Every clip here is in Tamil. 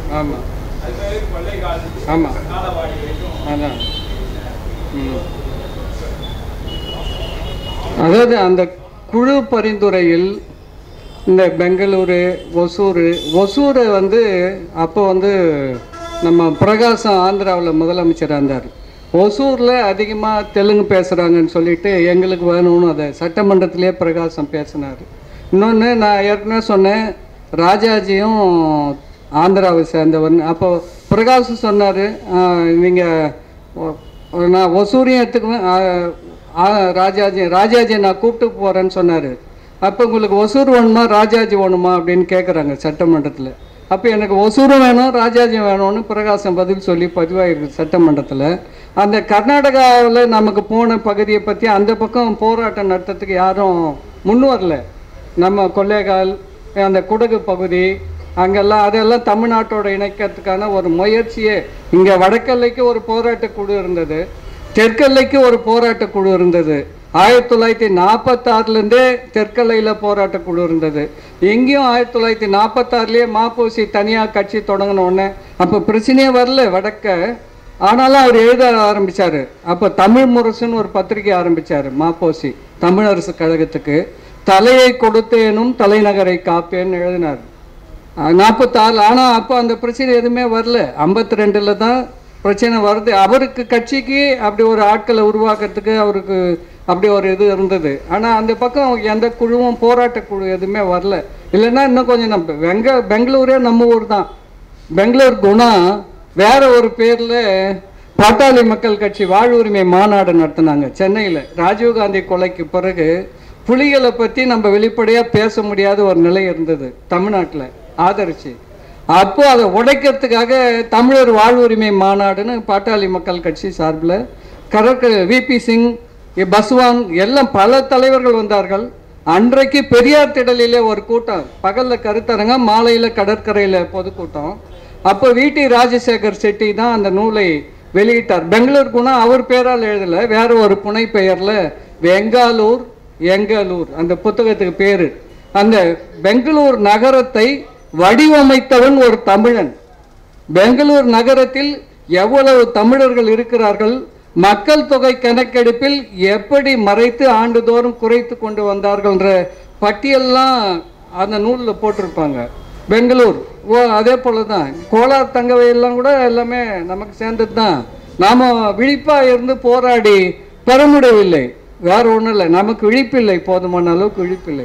ஆமாம் அது பேர் கொள்ளைக்கால் ஆமாம் காலவாடி வரைக்கும் அதான் ம். அதாவது அந்த குழு பரிந்துரையில் இந்த பெங்களூரு ஒசூர் ஒசூரை வந்து அப்போ வந்து நம்ம பிரகாசம் ஆந்திராவில் முதலமைச்சராக இருந்தார் ஒசூரில் அதிகமாக தெலுங்கு பேசுகிறாங்கன்னு சொல்லிட்டு எங்களுக்கு வேணும்னு அதை சட்டமன்றத்திலே பிரகாசம் பேசினார் இன்னொன்று நான் ஏற்கனவே சொன்னேன் ராஜாஜியும் ஆந்திராவை சேர்ந்தவர் அப்போ பிரகாஷ் சொன்னார் நீங்கள் நான் ஒசூரையும் எடுத்துக்குவேன் ஆ, ஆ, ராஜாஜி ராஜாஜி நான் கூப்பிட்டு போகிறேன்னு சொன்னார் அப்போ உங்களுக்கு ஒசூர் வேணுமா ராஜாஜி வேணுமா அப்படின்னு கேட்குறாங்க சட்டமன்றத்தில் அப்போ எனக்கு ஒசூரும் வேணும் ராஜாஜி வேணும்னு பிரகாசம் பதில் சொல்லி பதிவாயிருக்கு சட்டமன்றத்தில் அந்த கர்நாடகாவில் நமக்கு போன பகுதியை பற்றி அந்த பக்கம் போராட்டம் நடத்துறதுக்கு யாரும் முன் வரல நம்ம கொள்ளைகால் அந்த குடகு பகுதி அங்கெல்லாம் அதெல்லாம் தமிழ்நாட்டோட இணைக்கிறதுக்கான ஒரு முயற்சியே இங்கே வடக்கெல்லைக்கு ஒரு போராட்டக் குழு இருந்தது தெற்கெல்லைக்கு ஒரு போராட்டக் குழு இருந்தது ஆயிரத்தி தொள்ளாயிரத்தி நாற்பத்தாறுலேருந்தே தெற்கெல்லையில் போராட்டக் குழு இருந்தது எங்கேயும் ஆயிரத்தி தொள்ளாயிரத்தி நாற்பத்தாறுலேயே மாப்போசி தனியாக கட்சி தொடங்கின உடனே அப்போ பிரச்சனையே வரல வடக்க ஆனாலும் அவர் எழுத ஆரம்பிச்சாரு அப்போ தமிழ் முரசுன்னு ஒரு பத்திரிகை ஆரம்பிச்சாரு மாப்போசி தமிழரசு கழகத்துக்கு தலையை கொடுத்தேனும் தலைநகரை காப்பேன்னு எழுதினார் நாற்பத்தாறு ஆனால் அப்போ அந்த பிரச்சனை எதுவுமே வரல ஐம்பத்தி ரெண்டில் தான் பிரச்சனை வருது அவருக்கு கட்சிக்கு அப்படி ஒரு ஆட்களை உருவாக்குறதுக்கு அவருக்கு அப்படி ஒரு இது இருந்தது ஆனால் அந்த பக்கம் எந்த குழுவும் போராட்ட குழு எதுவுமே வரல இல்லைன்னா இன்னும் கொஞ்சம் நம்ம வெங்க பெங்களூரே நம்ம ஊர் தான் பெங்களூர் குணா வேற ஒரு பேரில் பாட்டாளி மக்கள் கட்சி வாழ்வுரிமை மாநாடு நடத்தினாங்க சென்னையில் ராஜீவ்காந்தி கொலைக்கு பிறகு புலிகளை பற்றி நம்ம வெளிப்படையாக பேச முடியாத ஒரு நிலை இருந்தது தமிழ்நாட்டில் ஆதரிச்சு அப்போ அதை உடைக்கிறதுக்காக தமிழர் வாழ்வுரிமை மாநாடுன்னு பாட்டாளி மக்கள் கட்சி சார்பில் கடற்கரை விபி சிங் இ. பஸ்வான் எல்லாம் பல தலைவர்கள் வந்தார்கள் அன்றைக்கு பெரியார் திடலிலே ஒரு கூட்டம் பகலில் கருத்தரங்கம் மாலையில் கடற்கரையில் பொதுக்கூட்டம் அப்போ விடி ராஜசேகர் செட்டி தான் அந்த நூலை வெளியிட்டார் பெங்களூர் குணா அவர் பேரால் எழுதலை வேற ஒரு புனை பெயரில் வெங்காலூர் எங்களூர் அந்த புத்தகத்துக்கு பேர் அந்த பெங்களூர் நகரத்தை வடிவமைத்தவன் ஒரு தமிழன் பெங்களூர் நகரத்தில் எவ்வளவு தமிழர்கள் இருக்கிறார்கள் மக்கள் தொகை கணக்கெடுப்பில் எப்படி மறைத்து ஆண்டுதோறும் குறைத்து கொண்டு வந்தார்கள்ன்ற பட்டியல்லாம் அந்த நூலில் போட்டிருப்பாங்க பெங்களூர் ஓ அதே போல தான் கோலார் தங்கவையெல்லாம் கூட எல்லாமே நமக்கு சேர்ந்தது தான் நாம் விழிப்பாக இருந்து போராடி பெற முடியவில்லை வேற ஒன்றும் இல்லை நமக்கு விழிப்பில்லை போதுமான அளவுக்கு விழிப்பில்லை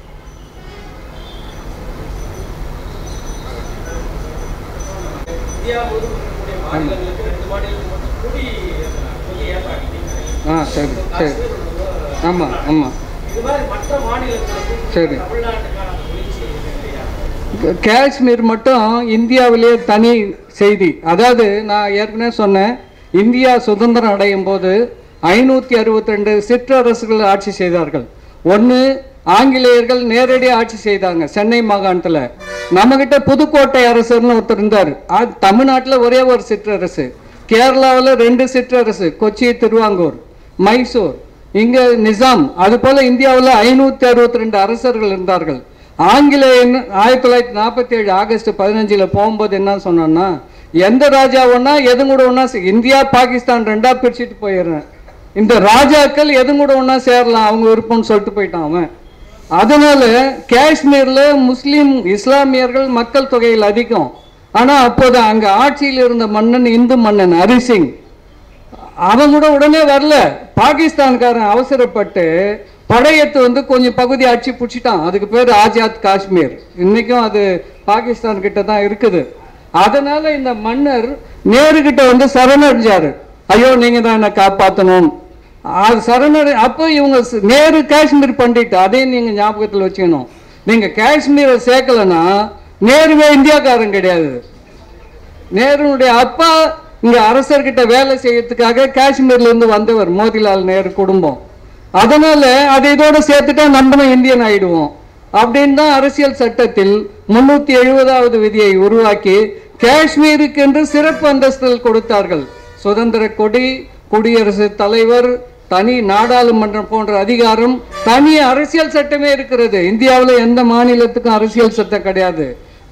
இந்தியா முழுவதும் இருக்கக்கூடிய மாநிலங்களுக்கு ரெண்டு மாநிலங்களுக்கு மட்டும் கொடி ஏத்துறாங்க. கொடி ஏற்றாங்க ஆ சரி சரி ஆமாம் ஆமாம் இது மாதிரி மற்ற மாநிலங்களுக்கும் சரி தமிழ்நாட்டுக்கான முயற்சி இருக்கு இல்லையா காஷ்மீர் மட்டும் இந்தியாவிலே தனி செய்தி அதாவது நான் ஏற்கனவே சொன்னேன் இந்தியா சுதந்திரம் அடையும் போது ஐநூற்றி அறுபத்தி ரெண்டு சிற்றரசுகள் ஆட்சி செய்தார்கள் ஒன்று ஆங்கிலேயர்கள் நேரடியாக ஆட்சி செய்தாங்க சென்னை மாகாணத்தில் நம்மக்கிட்ட புதுக்கோட்டை அரசர்னு ஒருத்தர் இருந்தார் தமிழ்நாட்டில் ஒரே ஒரு சிற்றரசு கேரளாவில் ரெண்டு சிற்றரசு கொச்சி திருவாங்கூர் மைசூர் இங்கே நிசாம் அது போல இந்தியாவில் ஐநூற்றி அறுபத்தி ரெண்டு அரசர்கள் இருந்தார்கள் ஆங்கிலேயன் ஆயிரத்தி தொள்ளாயிரத்தி நாற்பத்தி ஏழு ஆகஸ்ட் பதினஞ்சில் போகும்போது என்ன சொன்னோன்னா எந்த ராஜா ஒன்றா எது கூட ஒன்றா இந்தியா பாகிஸ்தான் ரெண்டா பிரிச்சுட்டு போயிடுறேன் இந்த ராஜாக்கள் எது கூட ஒன்றா சேரலாம் அவங்க விருப்பம்னு சொல்லிட்டு போயிட்டான் அவன் அதனால காஷ்மீர்ல முஸ்லிம் இஸ்லாமியர்கள் மக்கள் தொகையில் அதிகம் ஆனா அப்போது அங்க ஆட்சியில் இருந்த மன்னன் இந்து மன்னன் ஹரிசிங் அவன் கூட உடனே வரல பாகிஸ்தான்காரன் அவசரப்பட்டு படையெடுத்து வந்து கொஞ்சம் பகுதி அடிச்சு பிடிச்சிட்டான் அதுக்கு பேர் ஆஜாத் காஷ்மீர் இன்னைக்கும் அது பாகிஸ்தான் கிட்ட தான் இருக்குது அதனால இந்த மன்னர் நேரு கிட்ட வந்து சரணடைஞ்சாரு ஐயோ நீங்க தான் என்ன காப்பாற்றணும் அது சரணடை அப்போ இவங்க ஸ்- நேரு காஷ்மீர் பண்டிட் அதையும் நீங்க ஞாபகத்தில் வச்சுக்கணும் நீங்க காஷ்மீரை சேர்க்கலன்னா நேருவே இந்தியாக்காரன் கிடையாது நேருனுடைய அப்பா இங்க அரசர்கிட்ட வேலை செய்யறதுக்காக காஷ்மீர்ல இருந்து வந்தவர் மோதிலால் நேரு குடும்பம் அதனால அதை இதோட சேர்த்துட்டா நம்மளும் இந்தியன் ஆயிடுவோம் அப்படின்னு தான் அரசியல் சட்டத்தில் முன்னூத்தி எழுபதாவது விதியை உருவாக்கி காஷ்மீருக்கு என்று சிறப்பு அந்தஸ்தில் கொடுத்தார்கள் சுதந்திர கொடி குடியரசுத் தலைவர் தனி நாடாளுமன்றம் போன்ற அதிகாரம் தனி அரசியல் சட்டமே இருக்கிறது இந்தியாவில் எந்த மாநிலத்துக்கும் அரசியல் சட்டம் கிடையாது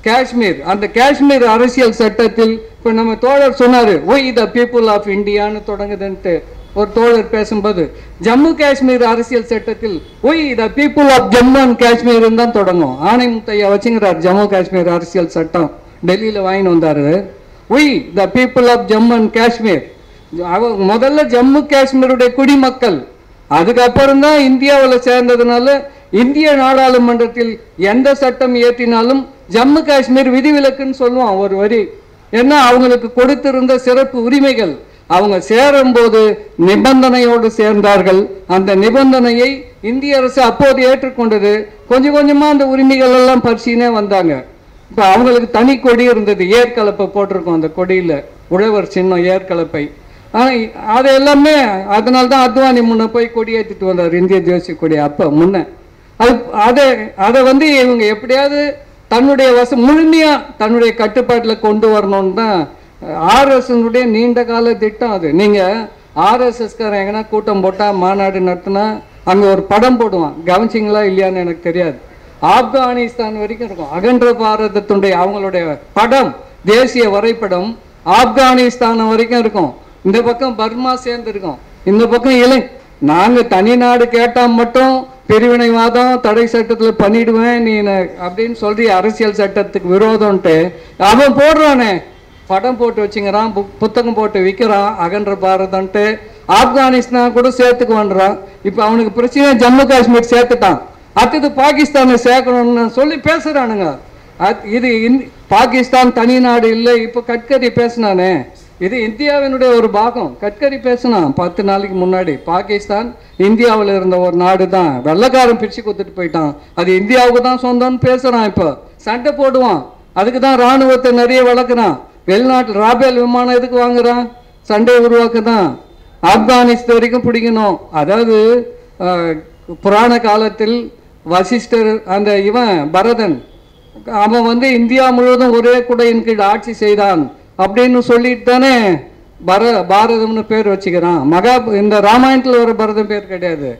காஷ்மீர் அந்த காஷ்மீர் அரசியல் சட்டத்தில் இப்போ நம்ம தோழர் சொன்னாரு ஒய் த பீப்புள் ஆஃப் இந்தியான்னு தொடங்குதுன்ட்டு ஒரு தோழர் பேசும்போது ஜம்மு காஷ்மீர் அரசியல் சட்டத்தில் we the people of Jammu and Kashmir தான் தொடங்கும் ஆணை முத்தையா வச்சுங்கிறார் ஜம்மு காஷ்மீர் அரசியல் சட்டம் டெல்லியில் வாங்கிட்டு வந்தாரு we the people of Jammu and Kashmir அவ முதல்ல ஜம்மு காஷ்மீருடைய குடிமக்கள் அதுக்கப்புறம் தான் இந்தியாவில் சேர்ந்ததுனால இந்திய நாடாளுமன்றத்தில் எந்த சட்டம் இயற்றினாலும் ஜம்மு காஷ்மீர் விதிவிலக்குன்னு சொல்லுவான் ஒரு வரி ஏன்னா அவங்களுக்கு கொடுத்திருந்த சிறப்பு உரிமைகள் அவங்க சேரும்போது நிபந்தனையோடு சேர்ந்தார்கள் அந்த நிபந்தனையை இந்திய அரசு அப்போது ஏற்றுக்கொண்டது கொஞ்சம் கொஞ்சமா அந்த உரிமைகள் எல்லாம் பரிசீலனே வந்தாங்க இப்போ அவங்களுக்கு தனி கொடி இருந்தது ஏற்கலப்பை போட்டிருக்கோம் அந்த கொடியில் உழவர் சின்னம் ஏற்கலப்பை ஆனால் அது எல்லாமே அதனால தான் அத்வானி முன்ன போய் கொடி ஏற்றிட்டு வந்தார் இந்திய தேசிய கொடி அப்போ முன்ன அது அதை அதை வந்து இவங்க எப்படியாவது தன்னுடைய வசம் முழுமையாக தன்னுடைய கட்டுப்பாட்டில் கொண்டு வரணும்னு தான் ஆர்எஸ்னுடைய நீண்ட கால திட்டம் அது நீங்கள் ஆர்எஸ்எஸ்காரன் எங்கன்னா கூட்டம் போட்டால் மாநாடு நடத்தினா அங்கே ஒரு படம் போடுவான் கவனிச்சிங்களா இல்லையான்னு எனக்கு தெரியாது ஆப்கானிஸ்தான் வரைக்கும் இருக்கும் அகன்ற பாரதத்துடைய அவங்களுடைய படம் தேசிய வரைபடம் ஆப்கானிஸ்தான் வரைக்கும் இருக்கும் இந்த பக்கம் பர்மா சேர்ந்து இருக்கும் இந்த பக்கம் இலை நாங்க தனி நாடு கேட்டா மட்டும் பிரிவினைவாதம் தடை சட்டத்துல பண்ணிடுவேன் நீ ந- அப்படின்னு சொல்லி அரசியல் சட்டத்துக்கு விரோதம்ன்ட்டு அவன் போடுறானே படம் போட்டு வச்சுங்கிறான் புக்- புத்தகம் போட்டு விற்கிறான் அகன்ற பாரதம்ன்ட்டு ஆப்கானிஸ்தான் கூட சேர்த்துக்கு வந்துறான் இப்போ அவனுக்கு பிரச்சனை ஜம்மு காஷ்மீர் சேர்த்துட்டான் அடுத்தது பாகிஸ்தானை சேர்க்கணும்னு சொல்லி பேசுறானுங்க அது- இது இந்- பாகிஸ்தான் தனி நாடு இல்லை இப்போ கட்கரி பேசினானே இது இந்தியாவினுடைய ஒரு பாகம் கட்கரி பேசினான் பத்து நாளைக்கு முன்னாடி பாகிஸ்தான் இந்தியாவில் இருந்த ஒரு நாடு தான் வெள்ளைக்காரன் பிரிச்சு கொடுத்துட்டு போயிட்டான் அது இந்தியாவுக்கு தான் சொந்தம்னு பேசுறான் இப்போ சண்டை போடுவான் அதுக்கு தான் ராணுவத்தை நிறைய வளர்க்குறான் வெளிநாட்டில் ராபேல் விமானம் எதுக்கு வாங்குறான் சண்டை உருவாக்க தான் ஆப்கானிஸ்தான் வரைக்கும் பிடிக்கணும் அதாவது அஹ், புராண காலத்தில் வசிஷ்டர் அந்த இவன் பரதன் அவன் வந்து இந்தியா முழுவதும் ஒரே குடையின் கீழ் ஆட்சி செய்தான் அப்படின்னு சொல்லிட்டு தானே பர பாரதம்னு பேர் வச்சுக்கிறான் மகா இந்த ராமாயணத்தில் வர பரதம் பேர் கிடையாது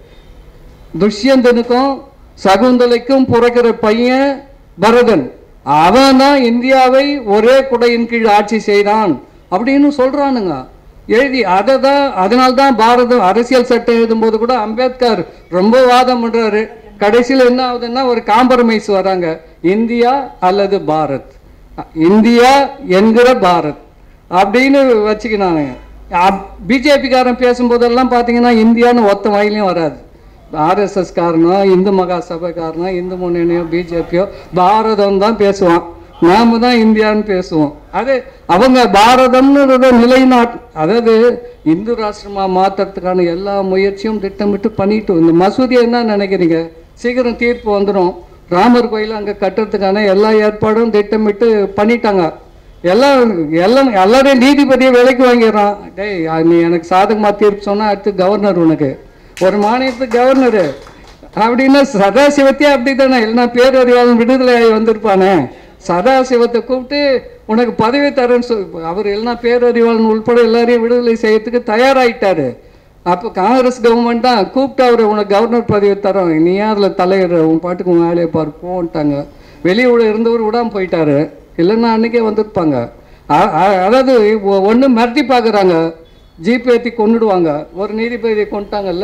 துஷ்யந்தனுக்கும் சகுந்தலைக்கும் பிறக்கிற பையன் பரதன் அவன் தான் இந்தியாவை ஒரே குடையின் கீழ் ஆட்சி செய்தான் அப்படின்னு சொல்றானுங்க எழுதி அதை தான் அதனால தான் பாரதம் அரசியல் சட்டம் எழுதும்போது கூட அம்பேத்கர் ரொம்ப வாதம் பண்றாரு கடைசியில் என்ன ஆகுதுன்னா ஒரு காம்ப்ரமைஸ் வராங்க இந்தியா அல்லது பாரத் இந்தியா என்கிற பாரத் அப்படின்னு வச்சுக்கினானுங்க பிஜேபிக்காரன் பேசும்போதெல்லாம் பார்த்தீங்கன்னா இந்தியான்னு ஒத்த வாயிலையும் வராது ஆர்எஸ்எஸ் காரனோ இந்து மகா சபைக்காரனோ இந்து முன்னணியோ பிஜேபியோ பாரதம் தான் பேசுவான் நாம தான் இந்தியான்னு பேசுவோம் அது அவங்க பாரதம்னு நிலைநாட் அதாவது இந்து ராஷ்டிரமா மாத்துறதுக்கான எல்லா முயற்சியும் திட்டமிட்டு பண்ணிட்டு இந்த மசூதியை என்ன நினைக்கிறீங்க சீக்கிரம் தீர்ப்பு வந்துடும் ராமர் கோயில் அங்கே கட்டுறதுக்கான எல்லா ஏற்பாடும் திட்டமிட்டு பண்ணிட்டாங்க எல்லாம் எல்லாம் எல்லாரையும் நீதிபதியை விலைக்கு வாங்கிடுறான் டேய் நீ எனக்கு சாதகமாக தீர்ப்பு சொன்னா அடுத்து கவர்னர் உனக்கு ஒரு மாநிலத்துக்கு கவர்னரு அப்படின்னா சதாசிவத்தையே அப்படி தானே இல்லைன்னா பேரறிவாளன் விடுதலை ஆகி வந்திருப்பானே சதாசிவத்தை கூப்பிட்டு உனக்கு பதவி தரேன்னு சொல் அவர் இல்லைன்னா பேரறிவாளன் உள்பட எல்லாரையும் விடுதலை செய்யறதுக்கு தயாராயிட்டாரு அப்போ காங்கிரஸ் கவர்மெண்ட் தான் கூப்பிட்டு அவரை உனக்கு கவர்னர் பதவி தரோம் நீ ஏன் அதில் தலையிடுற உன் பாட்டுக்கு உன் வேலையை பாரு போன்ட்டாங்க வெளியூட இருந்தவர் விடாம போயிட்டாரு இல்லைன்னா அன்னைக்கே வந்திருப்பாங்க அ- அ- அதாவது ஒன்று மிரட்டி பார்க்குறாங்க ஜீப் ஏற்றி கொண்டுடுவாங்க ஒரு நீதிபதியை கொண்டுட்டாங்கல்ல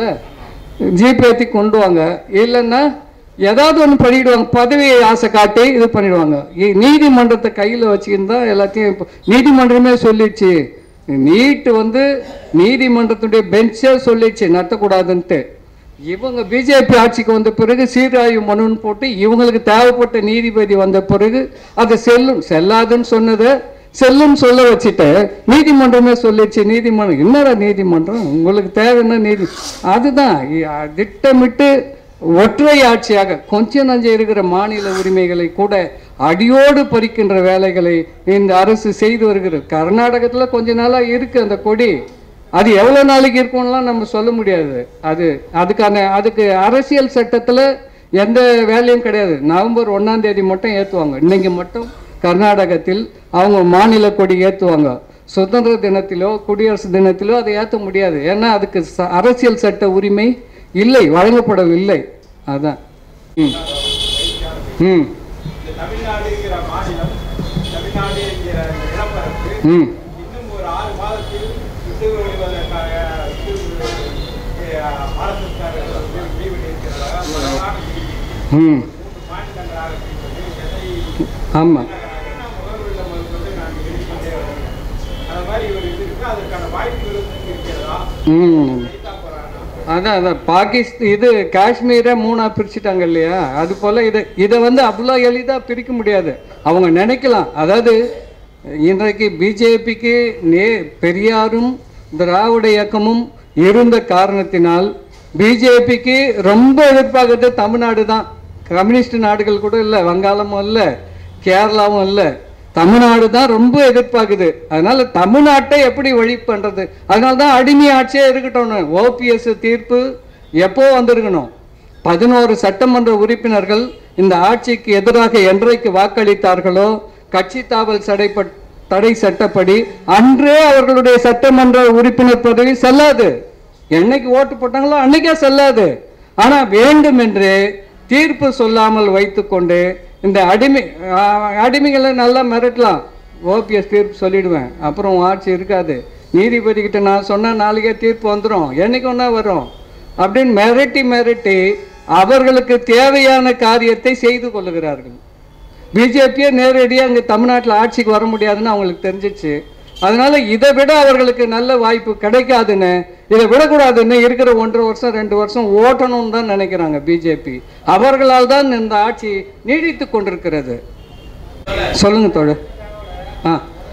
ஜீப் ஏற்றி கொண்டு வாங்க இல்லைன்னா ஏதாவது ஒன்று பண்ணிடுவாங்க பதவியை ஆசை காட்டி இது பண்ணிடுவாங்க இ- நீதிமன்றத்தை கையில் வச்சுக்கிருந்தா எல்லாத்தையும் இப்போ நீதிமன்றமே சொல்லிடுச்சு நீட்டு வந்து நீதிமன்றத்துடைய பெஞ்சே சொல்லிடுச்சு நடத்தக்கூடாதுன்ட்டு இவங்க பிஜேபி ஆட்சிக்கு வந்த பிறகு சீராய்வு மனுன்னு போட்டு இவங்களுக்கு தேவைப்பட்ட நீதிபதி வந்த பிறகு அது செல்லும் செல்லாதுன்னு சொன்னதை செல்லும் சொல்ல வச்சுட்டு நீதிமன்றமே சொல்லிடுச்சு நீதிமன்றம் என்னடா நீதிமன்றம் உங்களுக்கு தேவைன்னா நீதி அதுதான் இ- அ- திட்டமிட்டு ஒற்றை ஆட்சியாக கொஞ்சம் நஞ்சம் இருக்கிற மாநில உரிமைகளை கூட அடியோடு பறிக்கின்ற வேலைகளை இந்த அரசு செய்து வருகிறது கர்நாடகத்தில் கொஞ்ச நாளாக இருக்கு அந்த கொடி அது எவ்வளோ நாளைக்கு இருக்கும்லாம் நம்ம சொல்ல முடியாது அது அதுக்கான அதுக்கு அரசியல் சட்டத்தில் எந்த வேலையும் கிடையாது நவம்பர் ஒன்றாம் தேதி மட்டும் ஏற்றுவாங்க இன்னைக்கு மட்டும் கர்நாடகத்தில் அவங்க மாநில கொடி ஏற்றுவாங்க சுதந்திர தினத்திலோ குடியரசு தினத்திலோ அதை ஏற்ற முடியாது ஏன்னா அதுக்கு ச- அரசியல் சட்ட உரிமை இல்லை வழங்கப்படவில்லை அதான் ம் ம் இந்த தமிழ்நாடுங்கிற மாநிலம் ம் இன்னும் ஒரு ஆறு மாதத்தில் விட்டு வருவதற்காக ஆர்எஸ்எஸ்காரர்கள் வந்து முடிவு இருக்கிறதாக பலமான செய்தி. ம் மூன்று மாநிலங்களாக பிரிப்பது சென்னை ஆமாம் முகவரில் வந்து நான் வெளிக்கொண்டே வருகிறேன் அந்த மாதிரி ஒரு இது இருக்கு அதற்கான வாய்ப்புகள் இருக்கிறதா ம் செய்தா போறாங்க அதான் அதான் பாகிஸ்தான் இது காஷ்மீரை மூணா பிரிச்சுட்டாங்க இல்லையா அது போல இதை இதை வந்து அவ்வளோ எளிதாக பிரிக்க முடியாது அவங்க நினைக்கலாம் அதாவது இன்றைக்கு பிஜேபிக்கு நே பெரியாரும் திராவிட இயக்கமும் இருந்த காரணத்தினால் பிஜேபிக்கு ரொம்ப எதிர்பார்க்கறது தமிழ்நாடு தான் கம்யூனிஸ்ட் நாடுகள் கூட இல்லை வங்காளமும் இல்லை கேரளாவும் இல்லை தமிழ்நாடு தான் ரொம்ப எதிர்பார்க்குது அதனால தமிழ்நாட்டை எப்படி வழி பண்றது அதனால தான் அடிமை ஆட்சியே இருக்கட்டும்னு ஓபிஎஸ் தீர்ப்பு எப்போ வந்திருக்கணும் பதினோரு சட்டமன்ற உறுப்பினர்கள் இந்த ஆட்சிக்கு எதிராக என்றைக்கு வாக்களித்தார்களோ கட்சி தாவல் சடைப்பட் தடை சட்டப்படி அன்றே அவர்களுடைய சட்டமன்ற உறுப்பினர் பதவி செல்லாது என்னைக்கு ஓட்டு போட்டாங்களோ அன்னைக்கே செல்லாது ஆனா வேண்டுமென்றே தீர்ப்பு சொல்லாமல் வைத்துக்கொண்டு இந்த அடிமை ஆ, அடிமைகளை நல்லா மிரட்டலாம் ஓபிஎஸ் தீர்ப்பு சொல்லிடுவேன் அப்புறம் உன் ஆட்சி இருக்காது நீதிபதிக்கிட்ட நான் சொன்னால் நாளைக்கே தீர்ப்பு வந்துடும் என்னைக்கு ஒன்றா வரும் அப்படின்னு மிரட்டி மிரட்டி அவர்களுக்கு தேவையான காரியத்தை செய்து கொள்ளுகிறார்கள் பிஜேபியே நேரடியாக இங்கே தமிழ்நாட்டில் ஆட்சிக்கு வர முடியாதுன்னு அவங்களுக்கு தெரிஞ்சிச்சு அதனால இதை விட அவர்களுக்கு நல்ல வாய்ப்பு கிடைக்காதுன்னு இதை விடக்கூடாதுன்னு இருக்கிற ஒன்றரை வருஷம் ரெண்டு வருஷம் ஓட்டணும்னு தான் நினைக்கிறாங்க பிஜேபி அவர்களால் தான் இந்த ஆட்சி நீடித்து கொண்டிருக்கிறது சொல்லுங்க தோழர் ஆ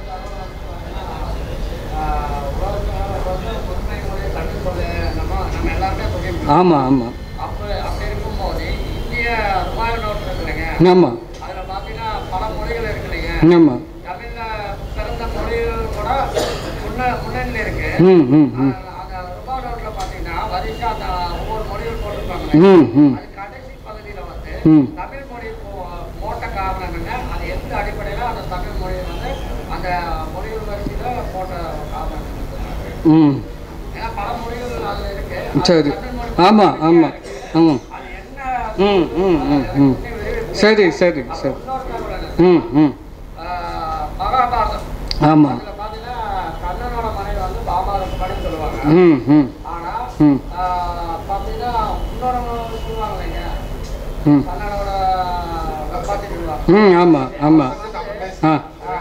ஆமாம் ஆமாம் அப்ப அப்படி இருக்கும்போது இந்திய ரூபாய் நோட்டு இருக்குல்லைங்க ஆமாம் அதுல பாத்தீங்கன்னா பல மொழிகள் இருக்குல்லைங்க ஆமாம் தமிழ்ல பிறந்த மொழிகள் கூட முன்ன முன்னணியில இருக்கு ம் ம் ம் அந்த அந்த ரூபாய் நோட்ல பாத்தீங்கன்னா வரிசா அந்த ஒவ்வொரு மொழிகள் போட்டிருப்பாங்க ம் ம் அது கடைசி பகுதியில வந்து ம் தமிழ் மொழி போ- போட்ட காரணம் என்ன அது எந்த அடிப்படையில அந்த தமிழ் மொழி வந்து அந்த மொழிகள் வரிசையில போட்ட காரணம் என்ன? ம் ஏன்னா பல மொழிகள் அதுல இருக்கு அது சரி தமிழ் மொழி ஆமாம் ஆமாம் ம் அது என்ன ம் ம் ம் ம் சரி சரி சரி இன்னொரு தகவல் என்ன? ம் ம் ஆஹ் மகாபாரதம் ஆமாம் அதுல பாத்தீங்கன்னா கண்ணனோட மனைவி வந்து பாபாரதம் படி சொல்லுவாங்க ம் ம் ஆனா ம் ஆஹ் பாத்தீங்கன்னா இன்னொரு சொல்லுவாங்க இல்லைங்க ம் கண்ணனோட வெப்பாத்தி சொல்லுவாங்க ம் ஆமாம் ஆமாம் ஆ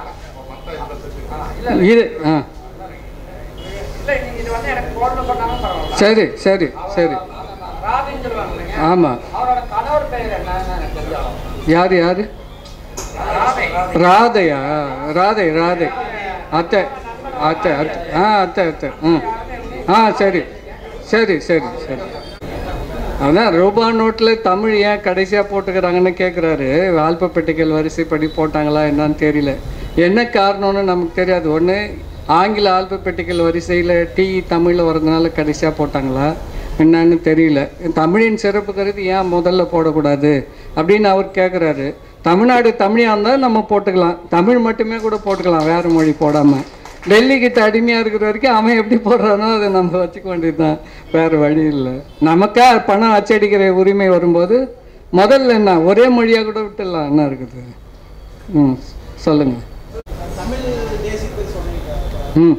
ஆஹ் இல்ல இது ஆ இல்ல நீங்க இது வந்து எனக்கு போடணும் பண்ணாலும் பரவாயில்ல சரி சரி சரி ராதின்னு சொல்லுவாங்க இல்லைங்க ஆமாம் அவரோட கணவர் பெயர் என்னன்னு எனக்கு தெரியும் யார் யார் ராதை ராதையா ராதை ராதை அத்தை அத்தை அத்தை ஆ அத்தை அத்தை ம் ஆ சரி சரி சரி சரி அதான் ரூபா நோட்டில் தமிழ் ஏன் கடைசியாக போட்டுக்கிறாங்கன்னு கேட்குறாரு ஆல்பப்பெட்டிகள் வரிசைப்படி போட்டாங்களா என்னன்னு தெரியல என்ன காரணம்னு நமக்கு தெரியாது ஒன்று ஆங்கில ஆல்பப்பெட்டிகள் வரிசையில் டி தமிழில் வரதுனால கடைசியாக போட்டாங்களா என்னன்னு தெரியல தமிழின் சிறப்பு கருதி ஏன் முதல்ல போடக்கூடாது அப்படின்னு அவர் கேட்குறாரு தமிழ்நாடு தமிழாக இருந்தால் நம்ம போட்டுக்கலாம் தமிழ் மட்டுமே கூட போட்டுக்கலாம் வேறு மொழி போடாமல் டெல்லிக்கிட்ட அடிமையாக இருக்கிற வரைக்கும் அவன் எப்படி போடுறானோ அதை நம்ம வச்சுக்க வேண்டியது தான் வேறு வழி இல்லை நமக்கா பணம் அச்சடிக்கிற உரிமை வரும்போது முதல்ல என்ன ஒரே மொழியாக கூட விட்டுடலாம் என்ன இருக்குது ம் சொல்லுங்கள் தமிழ் தேசியத்தை சொன்னீங்க ம்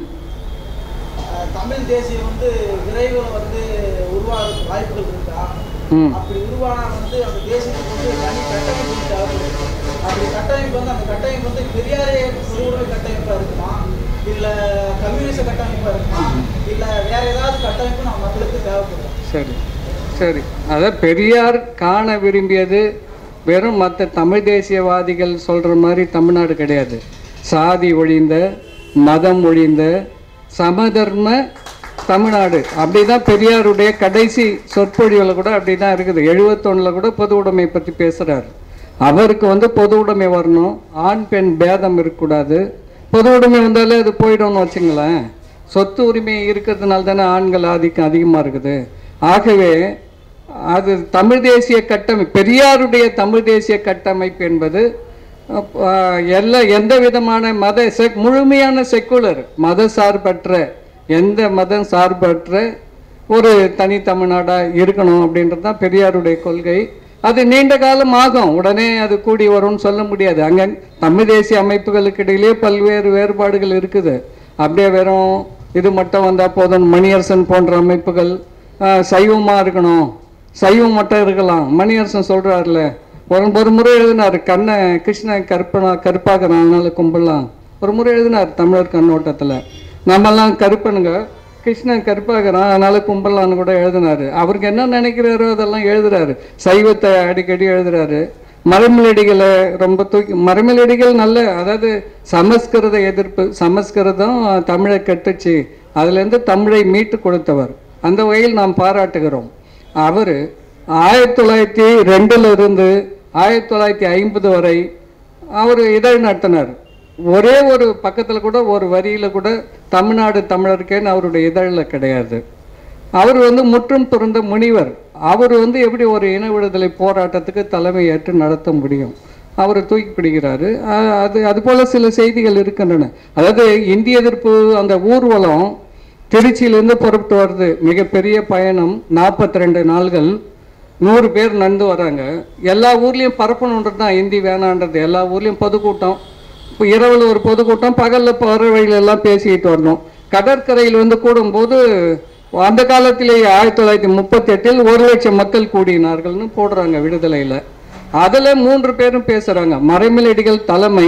அஹ் தமிழ் தேசியம் வந்து விரைவில் வந்து உருவாகிறதுக்கு வாய்ப்புகள் இருக்கா ம் அப்படி உருவானா வந்து அந்த தேசியத்துக்கு வந்து தனி கட்டமைப்பு வந்து தேவைப்படுது அப்படி கட்டமைப்பு வந்து அந்த கட்டமைப்பு வந்து பெரியாரே பொதுவுடைமை கட்டமைப்பாக இருக்குமா இல்லை கம்யூனிச கட்டமைப்பாக இருக்குமா இல்லை வேற ஏதாவது கட்டமைப்பு நம்ம மக்களுக்கு தேவைப்படுது சரி சரி அதான் பெரியார் காண விரும்பியது வெறும் மற்ற தமிழ் தேசியவாதிகள் சொல்கிற மாதிரி தமிழ்நாடு கிடையாது சாதி ஒழிந்த மதம் ஒழிந்த சமதர்ம தமிழ்நாடு அப்படி தான் பெரியாருடைய கடைசி சொற்பொழிவில் கூட அப்படி தான் இருக்குது எழுபத்தொன்னில் கூட பொது உடைமை பற்றி பேசுகிறார் அவருக்கு வந்து பொது உடைமை வரணும் ஆண் பெண் பேதம் இருக்கக்கூடாது பொது உடைமை வந்தாலே அது போயிடும்னு வச்சுங்களேன் சொத்து உரிமை இருக்கிறதுனால தானே ஆண்கள் ஆதிக்கம் அதிகமாக இருக்குது ஆகவே அது தமிழ் தேசிய கட்டமைப்பு பெரியாருடைய தமிழ் தேசிய கட்டமைப்பு என்பது அஹ், எல்லா எந்த விதமான மத செக் முழுமையான செக்குலர் மத சார்பற்ற எந்த மதம் சார்பற்ற ஒரு தனி தமிழ்நாடாக இருக்கணும் அப்படின்றது தான் பெரியாருடைய கொள்கை அது நீண்ட காலம் ஆகும் உடனே அது கூடி வரும்னு சொல்ல முடியாது அங்க தமிழ் தேசிய அமைப்புகளுக்கு இடையிலே பல்வேறு வேறுபாடுகள் இருக்குது அப்படியே வெறும் இது மட்டும் வந்தா போதும் மணியரசன் போன்ற அமைப்புகள் ஆஹ், சைவமா இருக்கணும் சைவம் மட்டும் இருக்கலாம் மணியரசன் சொல்றாருல ஒரு ஒரு முறை எழுதினார் கண்ணை கிருஷ்ணன் கருப்பனா கருப்பாகிறான் அதனால கும்பிடலாம் ஒரு முறை எழுதினார் தமிழர் கண்ணோட்டத்தில் நம்மெல்லாம் கருப்பனுங்க கிருஷ்ணன் கருப்பாகிறான் அதனால கும்பிடலான்னு கூட எழுதினாரு அவருக்கு என்ன நினைக்கிறாரோ அதெல்லாம் எழுதுறாரு சைவத்தை அடிக்கடி எழுதுறாரு மரமிலடிகளை ரொம்ப தூக்கி மரமிலடிகள் நல்ல அதாவது சமஸ்கிருத எதிர்ப்பு சமஸ்கிருதம் தமிழை கட்டுச்சு அதுலேருந்து தமிழை மீட்டு கொடுத்தவர் அந்த வகையில் நாம் பாராட்டுகிறோம் அவர் ஆயிரத்தி தொள்ளாயிரத்தி ரெண்டுல இருந்து ஆயிரத்தி தொள்ளாயிரத்தி ஐம்பது வரை அவர் இதழ் நடத்தினார் ஒரே ஒரு பக்கத்தில் கூட ஒரு வரியில கூட தமிழ்நாடு தமிழருக்கேன்னு அவருடைய இதழில் கிடையாது அவர் வந்து முற்றும் துறந்த முனிவர் அவர் வந்து எப்படி ஒரு இன விடுதலை போராட்டத்துக்கு தலைமை ஏற்று நடத்த முடியும் அவர் தூக்கி பிடிக்கிறாரு அஹ் அது அது போல சில செய்திகள் இருக்கின்றன அதாவது இந்திய எதிர்ப்பு அந்த ஊர்வலம் திருச்சியிலேருந்து புறப்பட்டு வருது மிகப்பெரிய பயணம் நாற்பத்தி ரெண்டு நாள்கள் நூறு பேர் நடந்து வராங்க எல்லா ஊர்லேயும் பரப்பணுன்றது தான் இந்தி வேணான்றது எல்லா ஊர்லேயும் பொதுக்கூட்டம் இப்போ இரவில் ஒரு பொதுக்கூட்டம் பகலில் போகிற வழியில எல்லாம் பேசிக்கிட்டு வரணும் கடற்கரையில் வந்து கூடும்போது அந்த காலத்திலேயே ஆயிரத்தி தொள்ளாயிரத்தி முப்பத்தி எட்டில் ஒரு லட்சம் மக்கள் கூடினார்கள்னு போடுறாங்க விடுதலையில் அதில் மூன்று பேரும் பேசுகிறாங்க மறைமலடிகள் தலைமை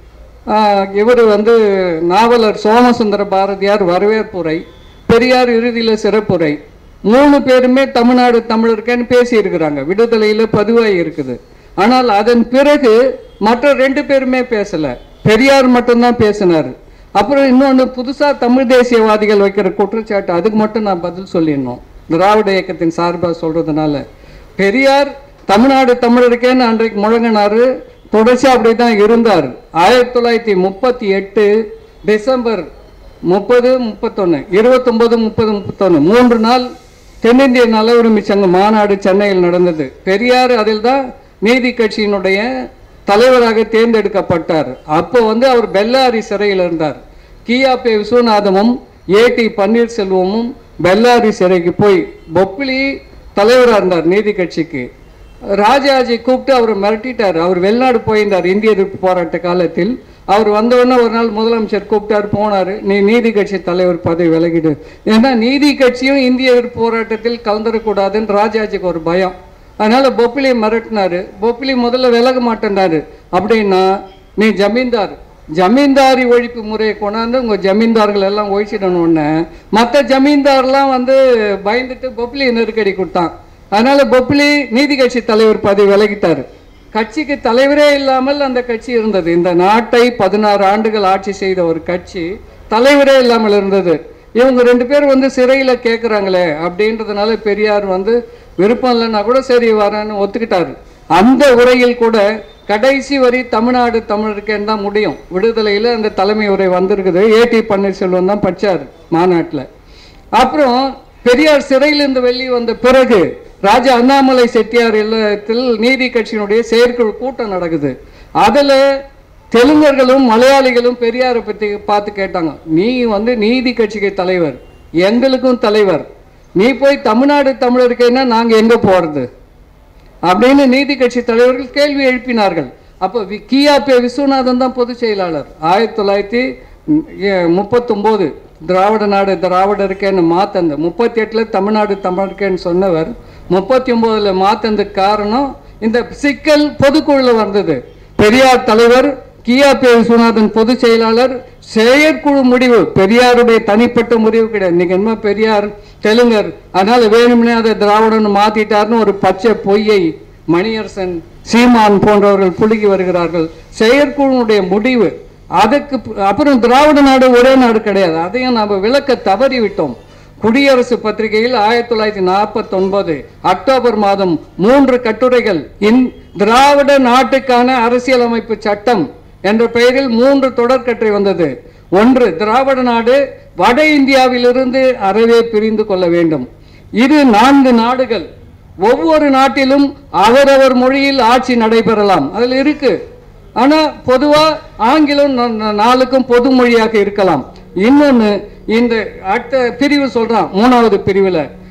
இவர் வந்து நாவலர் சோமசுந்தர பாரதியார் வரவேற்புரை பெரியார் இறுதியில் சிறப்புரை மூணு பேருமே தமிழ்நாடு தமிழருக்கேன்னு பேசியிருக்கிறாங்க விடுதலையில் பதிவாகி இருக்குது ஆனால் அதன் பிறகு மற்ற ரெண்டு பேருமே பேசல பெரியார் மட்டும்தான் பேசினார் அப்புறம் இன்னொன்று புதுசாக தமிழ் தேசியவாதிகள் வைக்கிற குற்றச்சாட்டு அதுக்கு மட்டும் நான் பதில் சொல்லிடணும் திராவிட இயக்கத்தின் சார்பாக சொல்றதுனால பெரியார் தமிழ்நாடு தமிழருக்கேன்னு அன்றைக்கு முழங்கினாரு தொடர்ச்சி அப்படி தான் இருந்தார் ஆயிரத்தி தொள்ளாயிரத்தி முப்பத்தி எட்டு டிசம்பர் முப்பது முப்பத்தொன்று இருபத்தொன்பது முப்பது முப்பத்தொன்று மூன்று நாள் தென்னிந்திய நல உரிமை சங்க மாநாடு சென்னையில் நடந்தது பெரியார் அதில் தான் நீதி கட்சியினுடைய தலைவராக தேர்ந்தெடுக்கப்பட்டார் அப்போ வந்து அவர் பெல்லாரி சிறையில் இருந்தார் கியாபே விஸ்வநாதமும் ஏடி பன்னீர்செல்வமும் பெல்லாரி சிறைக்கு போய் பொப்பிலி தலைவராக இருந்தார் நீதி கட்சிக்கு ராஜாஜி கூப்பிட்டு அவர் மிரட்டிட்டார் அவர் வெளிநாடு போயிருந்தார் இந்திய எதிர்ப்பு போராட்ட காலத்தில் அவர் வந்தவுடனே ஒரு நாள் முதலமைச்சர் கூப்பிட்டார் போனார் நீ நீதி கட்சி தலைவர் பதவி விலகிடு ஏன்னா நீதி கட்சியும் இந்திய எதிர்ப்பு போராட்டத்தில் கலந்துடக்கூடாதுன்னு ராஜாஜிக்கு ஒரு பயம் அதனால பொப்பிலி மிரட்டினாரு பொப்பிலி முதல்ல விலக மாட்டேன்டாரு அப்படின்னா நீ ஜமீன்தார் ஜமீன்தாரி ஒழிப்பு முறையை கொண்டாந்து உங்க ஜமீன்தார்கள் எல்லாம் ஒழிச்சிடணும்னு மற்ற ஜமீன்தார்லாம் வந்து பயந்துட்டு பொப்பிலி நெருக்கடி கொடுத்தான் அதனால பொப்பிலி நீதி கட்சி தலைவர் பதவி விலகிட்டாரு கட்சிக்கு தலைவரே இல்லாமல் அந்த கட்சி இருந்தது இந்த நாட்டை பதினாறு ஆண்டுகள் ஆட்சி செய்த ஒரு கட்சி தலைவரே இல்லாமல் இருந்தது இவங்க ரெண்டு பேரும் வந்து சிறையில் கேட்குறாங்களே அப்படின்றதுனால பெரியார் வந்து விருப்பம் இல்லைன்னா கூட சரி வரேன்னு ஒத்துக்கிட்டாரு அந்த உரையில் கூட கடைசி வரி தமிழ்நாடு தமிழருக்கேன்னு தான் முடியும் விடுதலையில் அந்த தலைமை உரை வந்திருக்குது ஏடி பன்னீர்செல்வம் தான் படிச்சார் மாநாட்டில் அப்புறம் பெரியார் சிறையிலிருந்து வெளியே வந்த பிறகு ராஜா அண்ணாமலை செட்டியார் இல்லத்தில் நீதி கட்சியினுடைய செயற்குழு கூட்டம் நடக்குது அதுல தெலுங்கர்களும் மலையாளிகளும் பெரியாரை பத்தி பார்த்து கேட்டாங்க நீ வந்து நீதி கட்சிக்கு தலைவர் எங்களுக்கும் தலைவர் நீ போய் தமிழ்நாடு தமிழருக்குன்னா நாங்க எங்க போறது அப்படின்னு நீதி கட்சி தலைவர்கள் கேள்வி எழுப்பினார்கள் அப்போ வி கியாபே விஸ்வநாதன் தான் பொதுச் செயலாளர் ஆயிரத்தி தொள்ளாயிரத்தி முப்பத்தொம்போது திராவிட நாடு திராவிடருக்கேன்னு மாத்தந்த முப்பத்தி எட்டில் தமிழ்நாடு தமிழருக்கேன்னு சொன்னவர் முப்பத்தி ஒம்போதில் மாத்ததுக்கு காரணம் இந்த சிக்கல் பொதுக்குழுல வந்தது பெரியார் தலைவர் கியாபே விஸ்வநாதன் பொதுச் செயலாளர் செயற்குழு முடிவு பெரியாருடைய தனிப்பட்ட முடிவு கிடையாது இன்னைக்கு என்ன பெரியார் தெலுங்கர் அதனால வேணும்னே அதை திராவிடன்னு மாத்திட்டாருன்னு ஒரு பச்சை பொய்யை மணியரசன் சீமான் போன்றவர்கள் புழுகி வருகிறார்கள் செயற்குழுனுடைய முடிவு அதுக்கு ப- அப்புறம் திராவிட நாடு ஒரே நாடு கிடையாது அதையும் நாம் விளக்க தவறி விட்டோம் குடியரசு பத்திரிகையில் ஆயிரத்தி தொள்ளாயிரத்தி நாற்பத்தி அக்டோபர் மாதம் மூன்று கட்டுரைகள் இன் திராவிட நாட்டுக்கான அரசியலமைப்பு சட்டம் என்ற பெயரில் மூன்று தொடர்கட்டுரை வந்தது ஒன்று திராவிட நாடு வட இந்தியாவிலிருந்து அறவே பிரிந்து கொள்ள வேண்டும் இது நான்கு நாடுகள் ஒவ்வொரு நாட்டிலும் அவரவர் மொழியில் ஆட்சி நடைபெறலாம் அதில் இருக்கு ஆனா பொதுவா ஆங்கிலம் ந- ந- நாளுக்கும் பொது மொழியாக இருக்கலாம் இன்னொன்னு இந்த அடுத்த பிரிவு சொல்றான் மூணாவது பிரிவுல